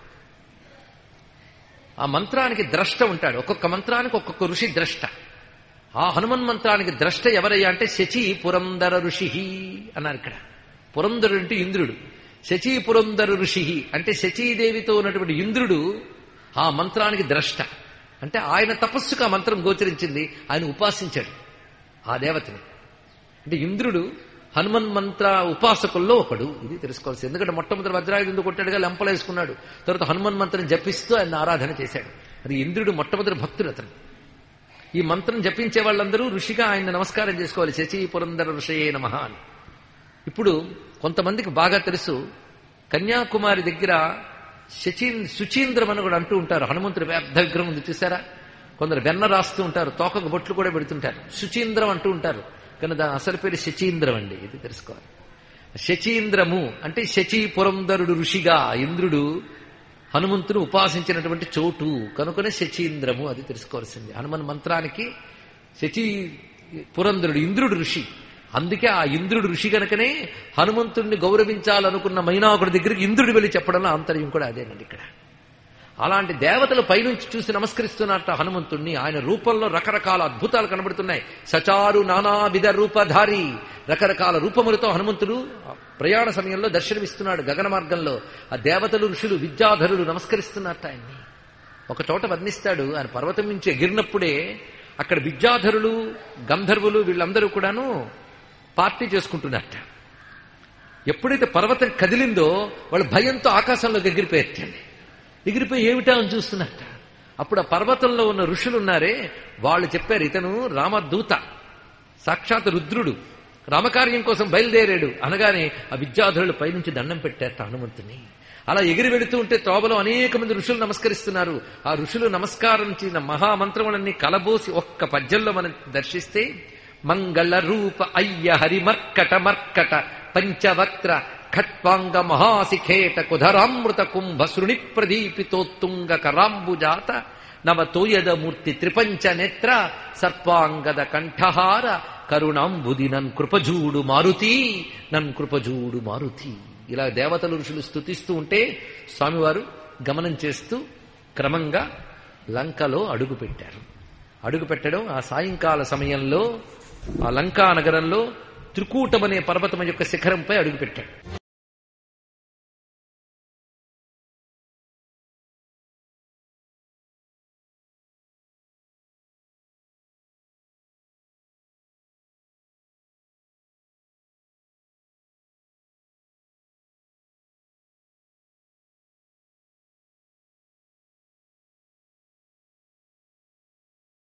ఆ మంత్రానికి ద్రష్ట ఉంటాడు ఒక్కొక్క మంత్రానికి ఒక్కొక్క ఋషి ద్రష్ట ఆ హనుమన్ మంత్రానికి ద్రష్ట ఎవరయ్యా అంటే శచి పురందర ఋషి అన్నారు ఇక్కడ పురందరుడు అంటే ఇంద్రుడు శచీ పురందర ఋషి అంటే శచీదేవితో ఉన్నటువంటి ఇంద్రుడు ఆ మంత్రానికి ద్రష్ట అంటే ఆయన తపస్సుకు ఆ మంత్రం గోచరించింది ఆయన ఉపాసించాడు ఆ దేవతని అంటే ఇంద్రుడు హనుమన్ మంత్ర ఉపాసకుల్లో ఒకడు ఇది తెలుసుకోవాల్సి ఎందుకంటే మొట్టమొదటి వజ్రాయుధంతో కొట్టాడుగా లెంపలేసుకున్నాడు తర్వాత హనుమన్ మంత్రం జపిస్తూ ఆయన ఆరాధన చేశాడు అది ఇంద్రుడు మొట్టమొదటి భక్తుడు అతను ఈ మంత్రం జపించే వాళ్ళందరూ ఋషిగా ఆయన నమస్కారం చేసుకోవాలి శచి పురందర ఋషయే నమ అని ఇప్పుడు కొంతమందికి బాగా తెలుసు కన్యాకుమారి దగ్గర శచీ సుచీంద్రం అని కూడా అంటూ ఉంటారు హనుమంతుడి పెద్ద విగ్రహం ఉంది చూసారా కొందరు వెన్న రాస్తూ ఉంటారు తోకకు బొట్లు కూడా పెడుతుంటారు సుచీంద్రం అంటూ ఉంటారు కానీ దాని అసలు పేరు శచీంద్రం అండి ఇది తెలుసుకోవాలి శచీంద్రము అంటే శచీ పురంధరుడు ఋషిగా ఇంద్రుడు హనుమంతుడు ఉపాసించినటువంటి చోటు కనుకనే శచీంద్రము అది తెలుసుకోవాల్సింది హనుమన్ మంత్రానికి శచీ పురంధరుడు ఇంద్రుడు ఋషి అందుకే ఆ ఇంద్రుడు ఋషి కనుకనే హనుమంతుడిని గౌరవించాలనుకున్న మైనాకుడి దగ్గరికి ఇంద్రుడు వెళ్ళి చెప్పడంలో ఆంతర్యం కూడా అదేనండి ఇక్కడ అలాంటి దేవతలు పైనుంచి చూసి నమస్కరిస్తున్నట్ట హనుమంతుణ్ణి ఆయన రూపంలో రకరకాల అద్భుతాలు కనబడుతున్నాయి సచారు నానావిధ రూపధారి రకరకాల రూపములతో హనుమంతుడు ప్రయాణ సమయంలో దర్శనమిస్తున్నాడు గగన మార్గంలో ఆ దేవతలు ఋషులు విద్యాధరులు నమస్కరిస్తున్నట్ట ఆయన్ని ఒక చోట వర్ణిస్తాడు ఆయన పర్వతం నుంచి ఎగిరినప్పుడే అక్కడ విద్యాధరులు గంధర్వులు వీళ్ళందరూ కూడాను పార్టీ చేసుకుంటున్నట్ట ఎప్పుడైతే పర్వతం కదిలిందో వాళ్ళు భయంతో ఆకాశంలోకి ఎగిరిపోయచ్చండి ఎగిరిపోయి ఏమిటా అని చూస్తున్నట్ట అప్పుడు ఆ పర్వతంలో ఉన్న ఋషులు ఉన్నారే వాళ్ళు చెప్పారు ఇతను రామదూత సాక్షాత్ రుద్రుడు రామకార్యం కోసం బయలుదేరాడు అనగానే ఆ విద్యాధరులు పైనుంచి దండం పెట్టారట హనుమంతుని అలా ఎగిరి వెళుతూ ఉంటే తోబలో అనేక మంది ఋషులు నమస్కరిస్తున్నారు ఆ ఋషులు నమస్కారం చేసిన మహామంత్రములన్నీ కలబోసి ఒక్క పద్యంలో మనం దర్శిస్తే మంగళ రూప అయ్య హరి మర్కట మర్కట పంచవక్ర ఖట్వాంగ మహాశిఖేట కుధరామృత కుంభ శృణి ప్రదీపితోత్తుంగ కరాంబుజాత నవ తోయద మూర్తి త్రిపంచ నేత్ర సర్పాంగద కంఠహార కరుణాంబుది నన్ కృపజూడు మారుతి నన్ కృపజూడు మారుతి ఇలా దేవతలు ఋషులు స్తుతిస్తూ ఉంటే స్వామివారు గమనం చేస్తూ క్రమంగా లంకలో అడుగు పెట్టారు అడుగు పెట్టడం ఆ సాయంకాల సమయంలో ఆ లంకా నగరంలో త్రికూటమనే పర్వతం యొక్క శిఖరంపై అడుగుపెట్టాడు